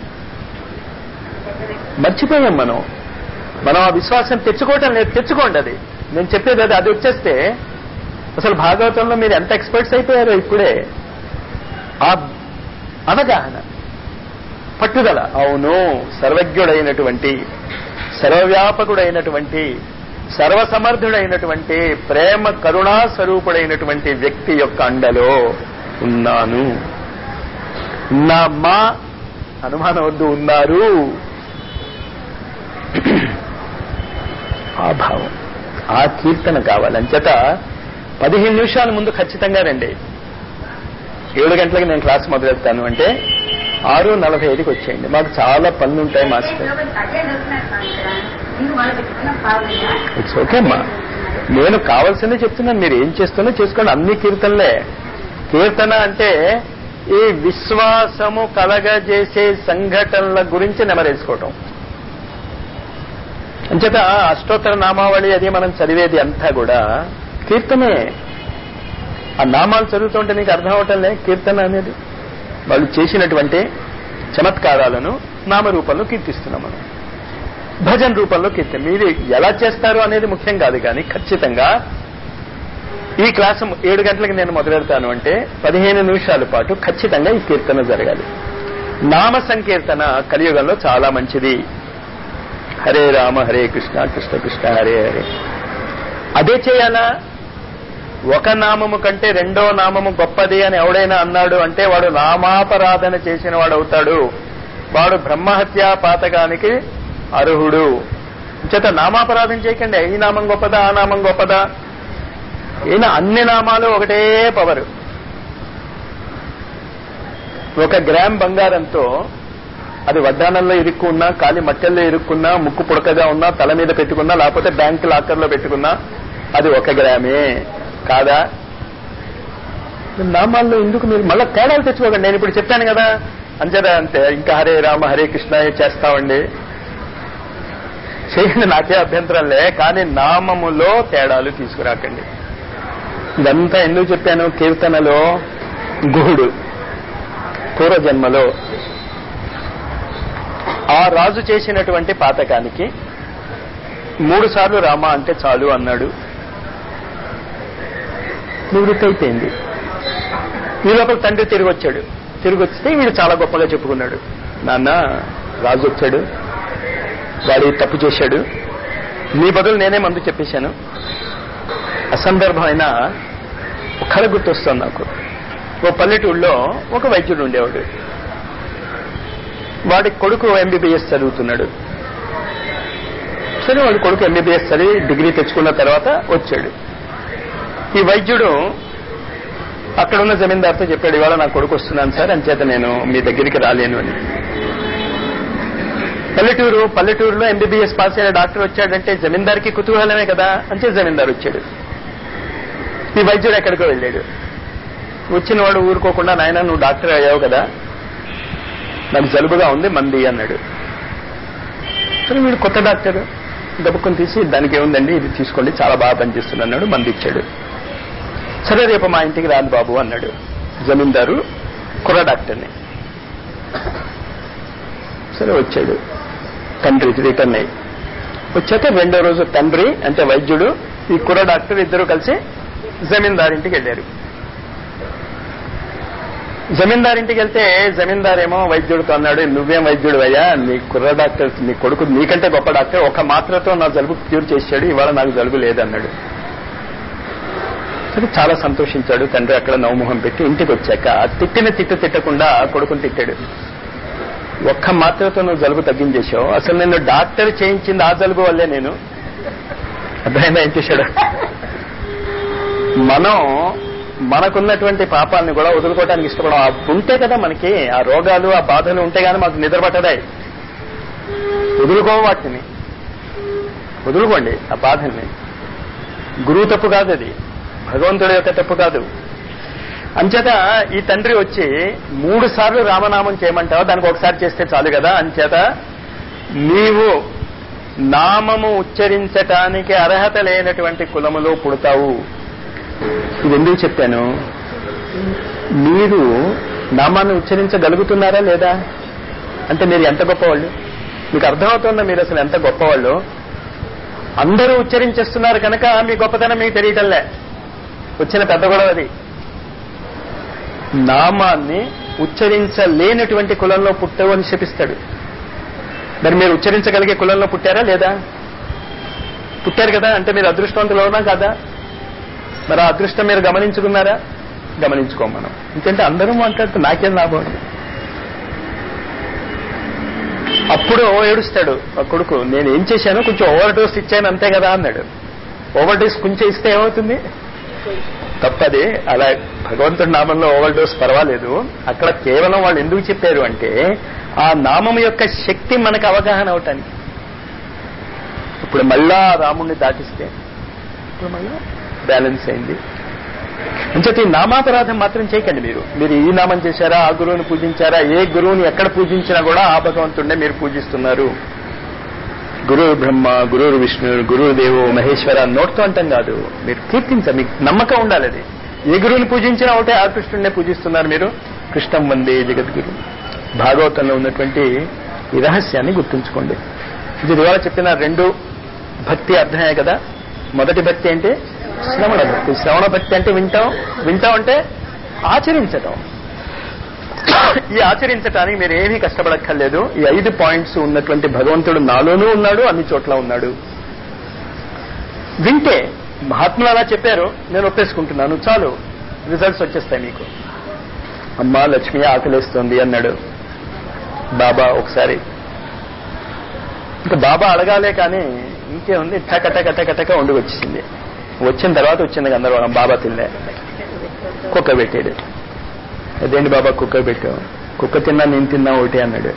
మర్చిపోయాం మనం మనం ఆ విశ్వాసం తెచ్చుకోవటం లేదు తెచ్చుకోండి అది నేను చెప్పేది అది అది వచ్చేస్తే అసలు భాగవతంలో మీరు ఎంత ఎక్స్పర్ట్స్ అయిపోయారో ఇప్పుడే ఆ అవగాహన పట్టుదల అవును సర్వజ్ఞుడైనటువంటి సర్వవ్యాపకుడైనటువంటి సర్వసమర్థుడైనటువంటి ప్రేమ కరుణా స్వరూపుడైనటువంటి వ్యక్తి యొక్క అండలో ఉన్నాను ఉన్నామ్మా అనుమానం వద్దు ఉన్నారు ఆ భావం ఆ కీర్తన కావాలి అంచేత పదిహేను నిమిషాల ముందు ఖచ్చితంగా రండి ఏడు గంటలకి నేను క్లాస్ మొదలెడతాను అంటే ఆరు నలభై ఐదుకి వచ్చేయండి మాకు చాలా పనులు ఉంటాయి మాస్టర్ ఇట్స్ ఓకే అమ్మా నేను కావాల్సిందే చెప్తున్నాను మీరు ఏం చేస్తున్నా చేసుకోండి అన్ని కీర్తనలే కీర్తన అంటే ఈ విశ్వాసము కలగజేసే సంఘటనల గురించి నెమరేసుకోవటం అంచేత అష్టోత్తర నామావళి అది మనం చదివేది అంతా కూడా కీర్తనే ఆ నామాలు చదువుతుంటే నీకు అర్థం అవటంలే కీర్తన అనేది వాళ్ళు చేసినటువంటి చమత్కారాలను నామరూపంలో కీర్తిస్తున్నాం మనం భజన రూపంలో కీర్తన మీరు ఎలా చేస్తారు అనేది ముఖ్యం కాదు కానీ ఖచ్చితంగా ఈ క్లాసు ఏడు గంటలకు నేను మొదలెడతాను అంటే పదిహేను నిమిషాల పాటు ఖచ్చితంగా ఈ కీర్తన జరగాలి నామ సంకీర్తన కలియుగంలో చాలా మంచిది హరే రామ హరే కృష్ణ కృష్ణ కృష్ణ హరే హరే అదే చేయాలా ఒక నామము కంటే రెండో నామము గొప్పది అని ఎవడైనా అన్నాడు అంటే వాడు నామాపరాధన చేసిన వాడు అవుతాడు వాడు బ్రహ్మహత్యా పాతకానికి అర్హుడు చేత నామాపరాధం చేయకండి ఈ నామం గొప్పదా ఆ నామం గొప్పదా ఈయన అన్ని నామాలు ఒకటే పవరు ఒక గ్రామ్ బంగారంతో అది వడ్డానంలో ఇరుక్కున్నా కాలి మట్టెల్లో ఇరుక్కున్నా ముక్కు పుడకగా ఉన్నా తల మీద పెట్టుకున్నా లేకపోతే బ్యాంక్ లాకర్లో పెట్టుకున్నా అది ఒక గ్రామే కాదా నామాల్లో ఎందుకు మీరు మళ్ళీ తేడాలు తెచ్చుకోకండి నేను ఇప్పుడు చెప్పాను కదా అంచేదా అంతే ఇంకా హరే రామ హరే కృష్ణ చేస్తామండి చేయండి నాకే అభ్యంతరం లే కానీ నామములో తేడాలు తీసుకురాకండి ఇదంతా ఎందుకు చెప్పాను కీర్తనలో గుహుడు పూర్వజన్మలో ఆ రాజు చేసినటువంటి పాతకానికి మూడు సార్లు రామ అంటే చాలు అన్నాడు నివృత్తి అయిపోయింది ఈ లోపల తండ్రి తిరిగి వచ్చాడు తిరిగి వస్తే వీడు చాలా గొప్పగా చెప్పుకున్నాడు నాన్న రాజు వచ్చాడు వాడి తప్పు చేశాడు నీ బదులు నేనే మందు చెప్పేశాను అసందర్భమైన ఒక కళ గుర్తొస్తుంది నాకు ఓ పల్లెటూళ్ళలో ఒక వైద్యుడు ఉండేవాడు వాడి కొడుకు ఎంబీబీఎస్ చదువుతున్నాడు సరే వాడి కొడుకు ఎంబీబీఎస్ చదివి డిగ్రీ తెచ్చుకున్న తర్వాత వచ్చాడు ఈ వైద్యుడు అక్కడ ఉన్న జమీందార్తో చెప్పాడు ఇవాళ నా కొడుకు వస్తున్నాను సార్ అంచేత నేను మీ దగ్గరికి రాలేను అని పల్లెటూరు పల్లెటూరులో ఎంబీబీఎస్ పాస్ అయిన డాక్టర్ వచ్చాడంటే జమీందార్కి కుతూహలమే కదా అంతే జమీందార్ వచ్చాడు ఈ వైద్యుడు ఎక్కడికో వెళ్ళాడు వచ్చిన వాడు ఊరుకోకుండా నాయన నువ్వు డాక్టర్ అయ్యావు కదా నాకు జలుబుగా ఉంది మంది అన్నాడు సరే వీడు కొత్త డాక్టర్ దబ్బుకొని తీసి దానికి ఏముందండి ఇది తీసుకోండి చాలా బాగా పనిచేస్తుంది అన్నాడు మంది ఇచ్చాడు సరే రేపు మా ఇంటికి రాదు బాబు అన్నాడు జమీందారు కుర్ర డాక్టర్ని సరే వచ్చాడు తండ్రి రిటర్న్ అయ్యి వచ్చాక రెండో రోజు తండ్రి అంటే వైద్యుడు ఈ కుర్ర డాక్టర్ ఇద్దరు కలిసి జమీందారింటికి వెళ్ళారు జమీందారింటికి వెళ్తే జమీందార్ ఏమో వైద్యుడితో అన్నాడు నువ్వేం వైద్యుడు అయ్యా నీ కుర్ర డాక్టర్ నీ కొడుకు నీకంటే గొప్ప డాక్టర్ ఒక మాత్రతో నా జలుబు క్యూర్ చేశాడు ఇవాళ నాకు జలుబు లేదన్నాడు అది చాలా సంతోషించాడు తండ్రి అక్కడ నవమోహం పెట్టి ఇంటికి వచ్చాక తిట్టిన తిట్టు తిట్టకుండా కొడుకుని తిట్టాడు ఒక్క మాత్రతో నువ్వు జలుబు తగ్గించేశావు అసలు నేను డాక్టర్ చేయించింది ఆ జలుబు వల్లే నేను అర్థమైందా ఏం చేశాడు మనం మనకున్నటువంటి పాపాలని కూడా వదులుకోవడానికి ఇష్టపడం ఆ ఉంటే కదా మనకి ఆ రోగాలు ఆ బాధలు ఉంటే గానీ మాకు నిద్ర పట్టదాయి వదులుకో వాటిని వదులుకోండి ఆ బాధల్ని గురువు తప్పు కాదు అది భగవంతుడి యొక్క తప్పు కాదు అంచేత ఈ తండ్రి వచ్చి మూడు సార్లు రామనామం చేయమంటావు దానికి ఒకసారి చేస్తే చాలు కదా అంచేత నీవు నామము ఉచ్చరించటానికి అర్హత లేనటువంటి కులములో పుడతావు ఇది ఎందుకు చెప్పాను మీరు నామాన్ని ఉచ్చరించగలుగుతున్నారా లేదా అంటే మీరు ఎంత గొప్పవాళ్ళు మీకు అర్థమవుతుందా మీరు అసలు ఎంత గొప్పవాళ్ళు అందరూ ఉచ్చరించేస్తున్నారు కనుక మీ గొప్పతనం మీకు తెలియటంలే వచ్చిన పెద్ద గొడవ అది నామాన్ని ఉచ్చరించలేనటువంటి కులంలో పుట్టవు అని శపిస్తాడు మరి మీరు ఉచ్చరించగలిగే కులంలో పుట్టారా లేదా పుట్టారు కదా అంటే మీరు అదృష్టవంతులు అవునా కదా మరి ఆ అదృష్టం మీరు గమనించుకున్నారా గమనించుకోం మనం ఎందుకంటే అందరూ మాట్లాడుతూ నాకేం లాభం అండి అప్పుడు ఏడుస్తాడు ఆ కొడుకు నేను ఏం చేశాను కొంచెం ఓవర్ డోస్ ఇచ్చాను అంతే కదా అన్నాడు ఓవర్ డోస్ కొంచెం ఇస్తే ఏమవుతుంది తప్పది అలా భగవంతుడి నామంలో ఓవర్ డోస్ పర్వాలేదు అక్కడ కేవలం వాళ్ళు ఎందుకు చెప్పారు అంటే ఆ నామం యొక్క శక్తి మనకు అవగాహన అవటానికి ఇప్పుడు మళ్ళా రాముణ్ణి దాటిస్తే ఇప్పుడు మళ్ళా బ్యాలెన్స్ అయింది అంచేత ఈ నామాపరాధం మాత్రం చేయకండి మీరు మీరు ఈ నామం చేశారా ఆ గురువుని పూజించారా ఏ గురువుని ఎక్కడ పూజించినా కూడా ఆ భగవంతుడినే మీరు పూజిస్తున్నారు గురువు బ్రహ్మ గురువు విష్ణు గురువు దేవు మహేశ్వర నోట్తో అంటాం కాదు మీరు కీర్తించాలి మీకు నమ్మకం ఉండాలి అది ఏ గురువుని పూజించినా ఒకటే ఆ కృష్ణుడినే పూజిస్తున్నారు మీరు కృష్ణం వందే జగద్గురు భాగవతంలో ఉన్నటువంటి ఈ రహస్యాన్ని గుర్తుంచుకోండి ఇది ఇవాళ చెప్పిన రెండు భక్తి అర్థమే కదా మొదటి భక్తి ఏంటి శ్రవణ భక్తి శ్రవణ భక్తి అంటే వింటాం వింటాం అంటే ఆచరించటం ఈ ఆచరించటానికి మీరు ఏమీ కష్టపడక్కర్లేదు ఈ ఐదు పాయింట్స్ ఉన్నటువంటి భగవంతుడు నాలోనూ ఉన్నాడు అన్ని చోట్ల ఉన్నాడు వింటే మహాత్ములు అలా చెప్పారు నేను ఒప్పేసుకుంటున్నాను చాలు రిజల్ట్స్ వచ్చేస్తాయి మీకు అమ్మా లక్ష్మి ఆకలేస్తోంది అన్నాడు బాబా ఒకసారి ఇంకా బాబా అడగాలే కానీ ఇంకేముంది టక టక టక టక వండి వచ్చేసింది వచ్చిన తర్వాత వచ్చింది గందరగోళం బాబా తినలే కుక్క పెట్టాడు అదేంటి బాబా కుక్క పెట్టావు కుక్క తిన్నా నేను తిన్నా ఒకటి అన్నాడు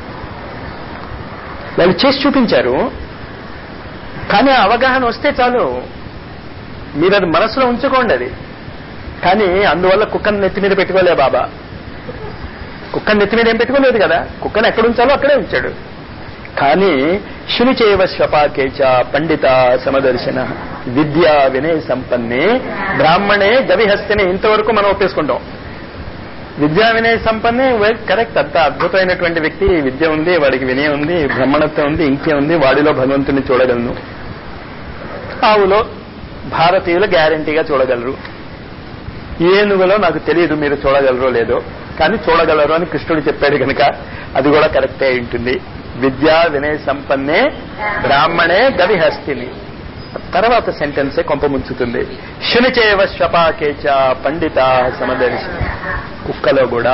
వాళ్ళు చేసి చూపించారు కానీ ఆ అవగాహన వస్తే చాలు మీరు అది మనసులో ఉంచుకోండి అది కానీ అందువల్ల కుక్కను నెత్తి మీద పెట్టుకోలే బాబా కుక్కను నెత్తి మీద ఏం పెట్టుకోలేదు కదా కుక్కను ఎక్కడ ఉంచాలో అక్కడే ఉంచాడు కానీ శుని చేవ శ్వపాకేచ పండిత సమదర్శన విద్యా వినయ సంపన్నే బ్రాహ్మణే గవిహస్తనే ఇంతవరకు మనం ఒప్పేసుకుంటాం విద్యా వినయ సంపన్నే కరెక్ట్ అంత అద్భుతమైనటువంటి వ్యక్తి విద్య ఉంది వాడికి వినయం ఉంది బ్రహ్మణత్వం ఉంది ఇంకే ఉంది వాడిలో భగవంతుని చూడగలను ఆవులో భారతీయులు గ్యారంటీగా చూడగలరు ఏనుగులో నాకు తెలియదు మీరు చూడగలరో లేదో కానీ చూడగలరు అని కృష్ణుడు చెప్పాడు కనుక అది కూడా కరెక్టే అయి ఉంటుంది విద్యా వినయ సంపన్నే బ్రాహ్మణే గవిహస్తిని తర్వాత సెంటెన్సే కొంప ముంచుతుంది శునిచేవ శ్వపాకేచ పండిత సమదర్శి కుక్కలో కూడా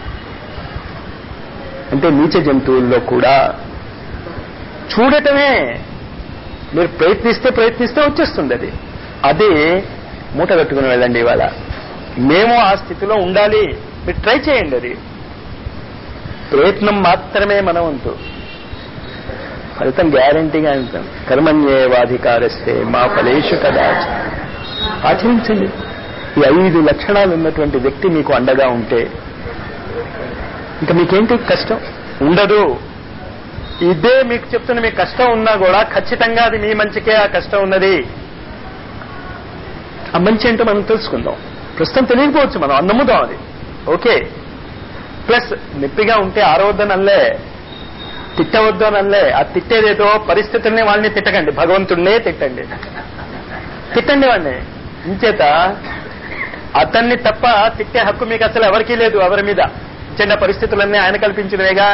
అంటే నీచ జంతువుల్లో కూడా చూడటమే మీరు ప్రయత్నిస్తే ప్రయత్నిస్తే వచ్చేస్తుంది అది అది మూట కట్టుకుని వెళ్ళండి ఇవాళ మేము ఆ స్థితిలో ఉండాలి మీరు ట్రై చేయండి అది ప్రయత్నం మాత్రమే మన వంతు ఫలితం గ్యారంటీగా ఉంటాం కర్మణ్యేవాధికారస్తే మా ఫలేషు కదాచ ఆచరించండి ఈ ఐదు లక్షణాలు ఉన్నటువంటి వ్యక్తి మీకు అండగా ఉంటే ఇంకా మీకేంటి కష్టం ఉండదు ఇదే మీకు చెప్తున్న మీకు కష్టం ఉన్నా కూడా ఖచ్చితంగా అది మీ మంచికే ఆ కష్టం ఉన్నది ఆ మంచి ఏంటో మనం తెలుసుకుందాం ప్రస్తుతం తెలియకపోవచ్చు మనం నమ్ముదాం అది ఓకే ప్లస్ నొప్పిగా ఉంటే ఆరవద్దనల్లే తిట్టవద్దనల్లే ఆ తిట్టేదేదో పరిస్థితుల్ని వాళ్ళని తిట్టకండి భగవంతుడినే తిట్టండి తిట్టండి వాడిని ఇంచేత అతన్ని తప్ప తిట్టే హక్కు మీకు అసలు ఎవరికీ లేదు ఎవరి మీద చిన్న పరిస్థితులన్నీ ఆయన కల్పించినవేగా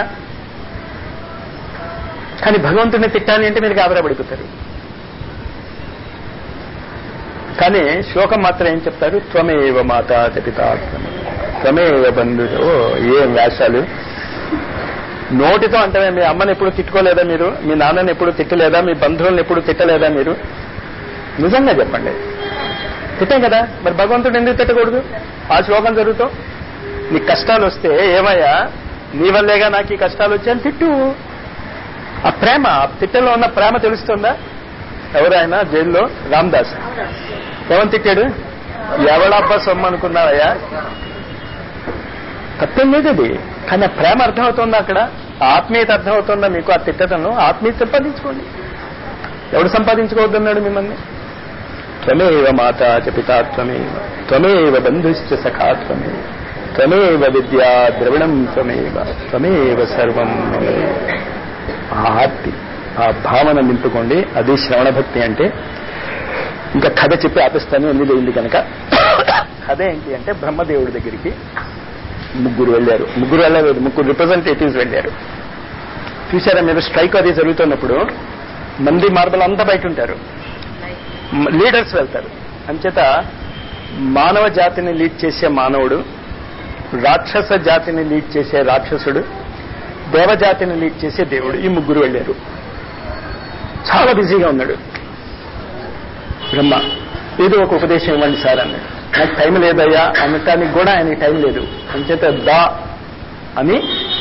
కానీ భగవంతుడిని తిట్టాలి అంటే మీరు గాబరా పడిపోతారు కానీ శ్లోకం మాత్రం ఏం చెప్తారు త్వమేవ మాత పితా త్వమేవ బంధువు ఏ వ్యాసాలు నోటితో అంటే మీ అమ్మని ఎప్పుడు తిట్టుకోలేదా మీరు మీ నాన్నని ఎప్పుడు తిట్టలేదా మీ బంధువులను ఎప్పుడు తిట్టలేదా మీరు నిజంగా చెప్పండి తిట్టాం కదా మరి భగవంతుడు ఎందుకు తిట్టకూడదు ఆ శ్లోకం జరుగుతూ నీకు కష్టాలు వస్తే ఏమయ్యా నీ వల్లేగా నాకు ఈ కష్టాలు వచ్చాయని తిట్టు ఆ ప్రేమ ఆ తిట్టలో ఉన్న ప్రేమ తెలుస్తుందా ఎవరైనా జైల్లో రామ్దాస్ ఏమని తిట్టాడు ఎవడబ్బా సొమ్ము అనుకున్నావయ్యా తప్పేం లేదు అది కానీ ఆ ప్రేమ అర్థమవుతుందా అక్కడ ఆ ఆత్మీయత అర్థమవుతుందా మీకు ఆ తిట్టడంలో ఆత్మీయత సంపాదించుకోండి ఎవడు సంపాదించుకోవద్దన్నాడు మిమ్మల్ని త్వమేవ మాత చ పితా త్వమేవ త్వమేవ బంధుశ్చ సఖా త్వమేవ త్వమేవ విద్యా ద్రవిణం త్వమేవ త్వమేవ సర్వం మమేవ. ఆ ఆర్తి ఆ భావన నింపుకోండి అది శ్రవణ భక్తి అంటే ఇంకా కథ చెప్పి ఆపిస్తాను ఎనిమిది అయింది కనుక కథ ఏంటి అంటే బ్రహ్మదేవుడి దగ్గరికి ముగ్గురు వెళ్ళారు ముగ్గురు వెళ్ళలేదు ముగ్గురు రిప్రజెంటేటివ్స్ వెళ్ళారు చూసారా మీరు స్ట్రైక్ అది జరుగుతున్నప్పుడు మంది మార్బల్ అంతా బయట ఉంటారు లీడర్స్ వెళ్తారు అంచేత మానవ జాతిని లీడ్ చేసే మానవుడు రాక్షస జాతిని లీడ్ చేసే రాక్షసుడు దేవజాతిని లీడ్ చేసే దేవుడు ఈ ముగ్గురు వెళ్ళారు చాలా బిజీగా ఉన్నాడు బ్రహ్మ ఏదో ఒక ఉపదేశం ఇవ్వండి సార్ అన్నాడు నాకు టైం లేదయ్యా అనటానికి కూడా ఆయన టైం లేదు అంచేత దా అని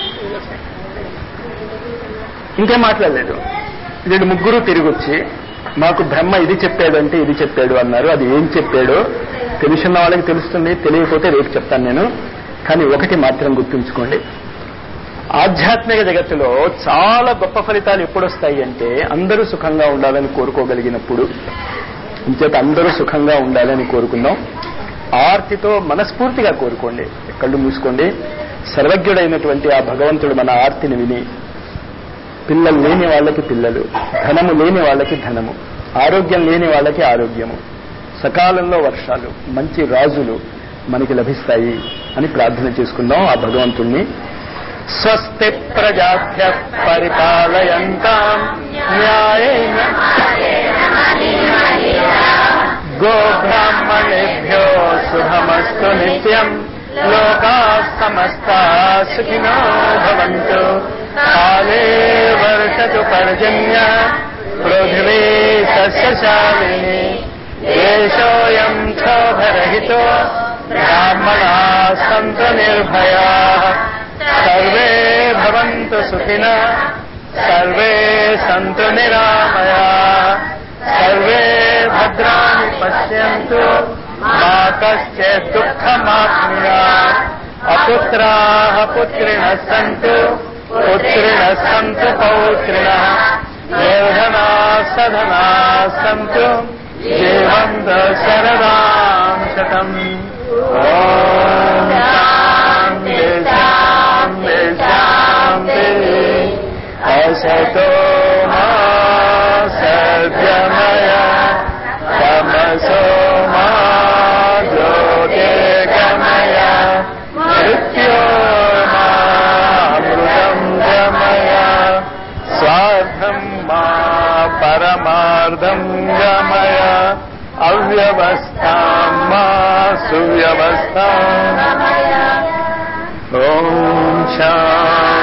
ఇంకేం మాట్లాడలేదు వీళ్ళు ముగ్గురు తిరిగి వచ్చి మాకు బ్రహ్మ ఇది చెప్పాడు అంటే ఇది చెప్పాడు అన్నారు అది ఏం చెప్పాడో తెలుసున్న వాళ్ళకి తెలుస్తుంది తెలియకపోతే రేపు చెప్తాను నేను కానీ ఒకటి మాత్రం గుర్తుంచుకోండి ఆధ్యాత్మిక జగత్తులో చాలా గొప్ప ఫలితాలు ఎప్పుడు వస్తాయి అంటే అందరూ సుఖంగా ఉండాలని కోరుకోగలిగినప్పుడు ఇంచేత అందరూ సుఖంగా ఉండాలని కోరుకుందాం ఆర్తితో మనస్ఫూర్తిగా కోరుకోండి కళ్ళు మూసుకోండి సర్వజ్ఞుడైనటువంటి ఆ భగవంతుడు మన ఆర్తిని విని పిల్లలు లేని వాళ్ళకి పిల్లలు ధనము లేని వాళ్ళకి ధనము ఆరోగ్యం లేని వాళ్ళకి ఆరోగ్యము సకాలంలో వర్షాలు మంచి రాజులు మనకి లభిస్తాయి అని ప్రార్థన చేసుకుందాం ఆ భగవంతుణ్ణి స్వస్తి ప్రజాభ్య పరిపాలయంతాం న్యాయేన గోబ్రాహ్మణేభ్యో శుభమస్తు నిత్యం లోకా సమస్తా సుఖినో భవంతు కాలే వర్షతు పర్జన్య పృథివీ సస్యశాలిని దేశోయం క్షోభరహితో బ్రాహ్మణా సంతు నిర్భయా సర్వే భవంతు సుఖిన సర్వే సంతు నిరామయా సర్వే భద్రాన్ని పశ్యంతు మా కశ్చిత్ దుఃఖమాప్నుయా అపుత్రాः పుత్రిణः సంతు పుత్రిణः సంతు పౌత్రిణः నిర్ధనా సధనా సంతు జీవంత శరదాం శతం ఓం శాంతి శాంతి శాంతి అసతో మా సద్యమయ తమసో మా జ్యోతిర్గమయ మృత్యోమామృతం గమయ స్వార్థం మా పరమార్థం గమయ అవ్యవస్థాం మా సువ్యవస్థాం ఓం శాంతి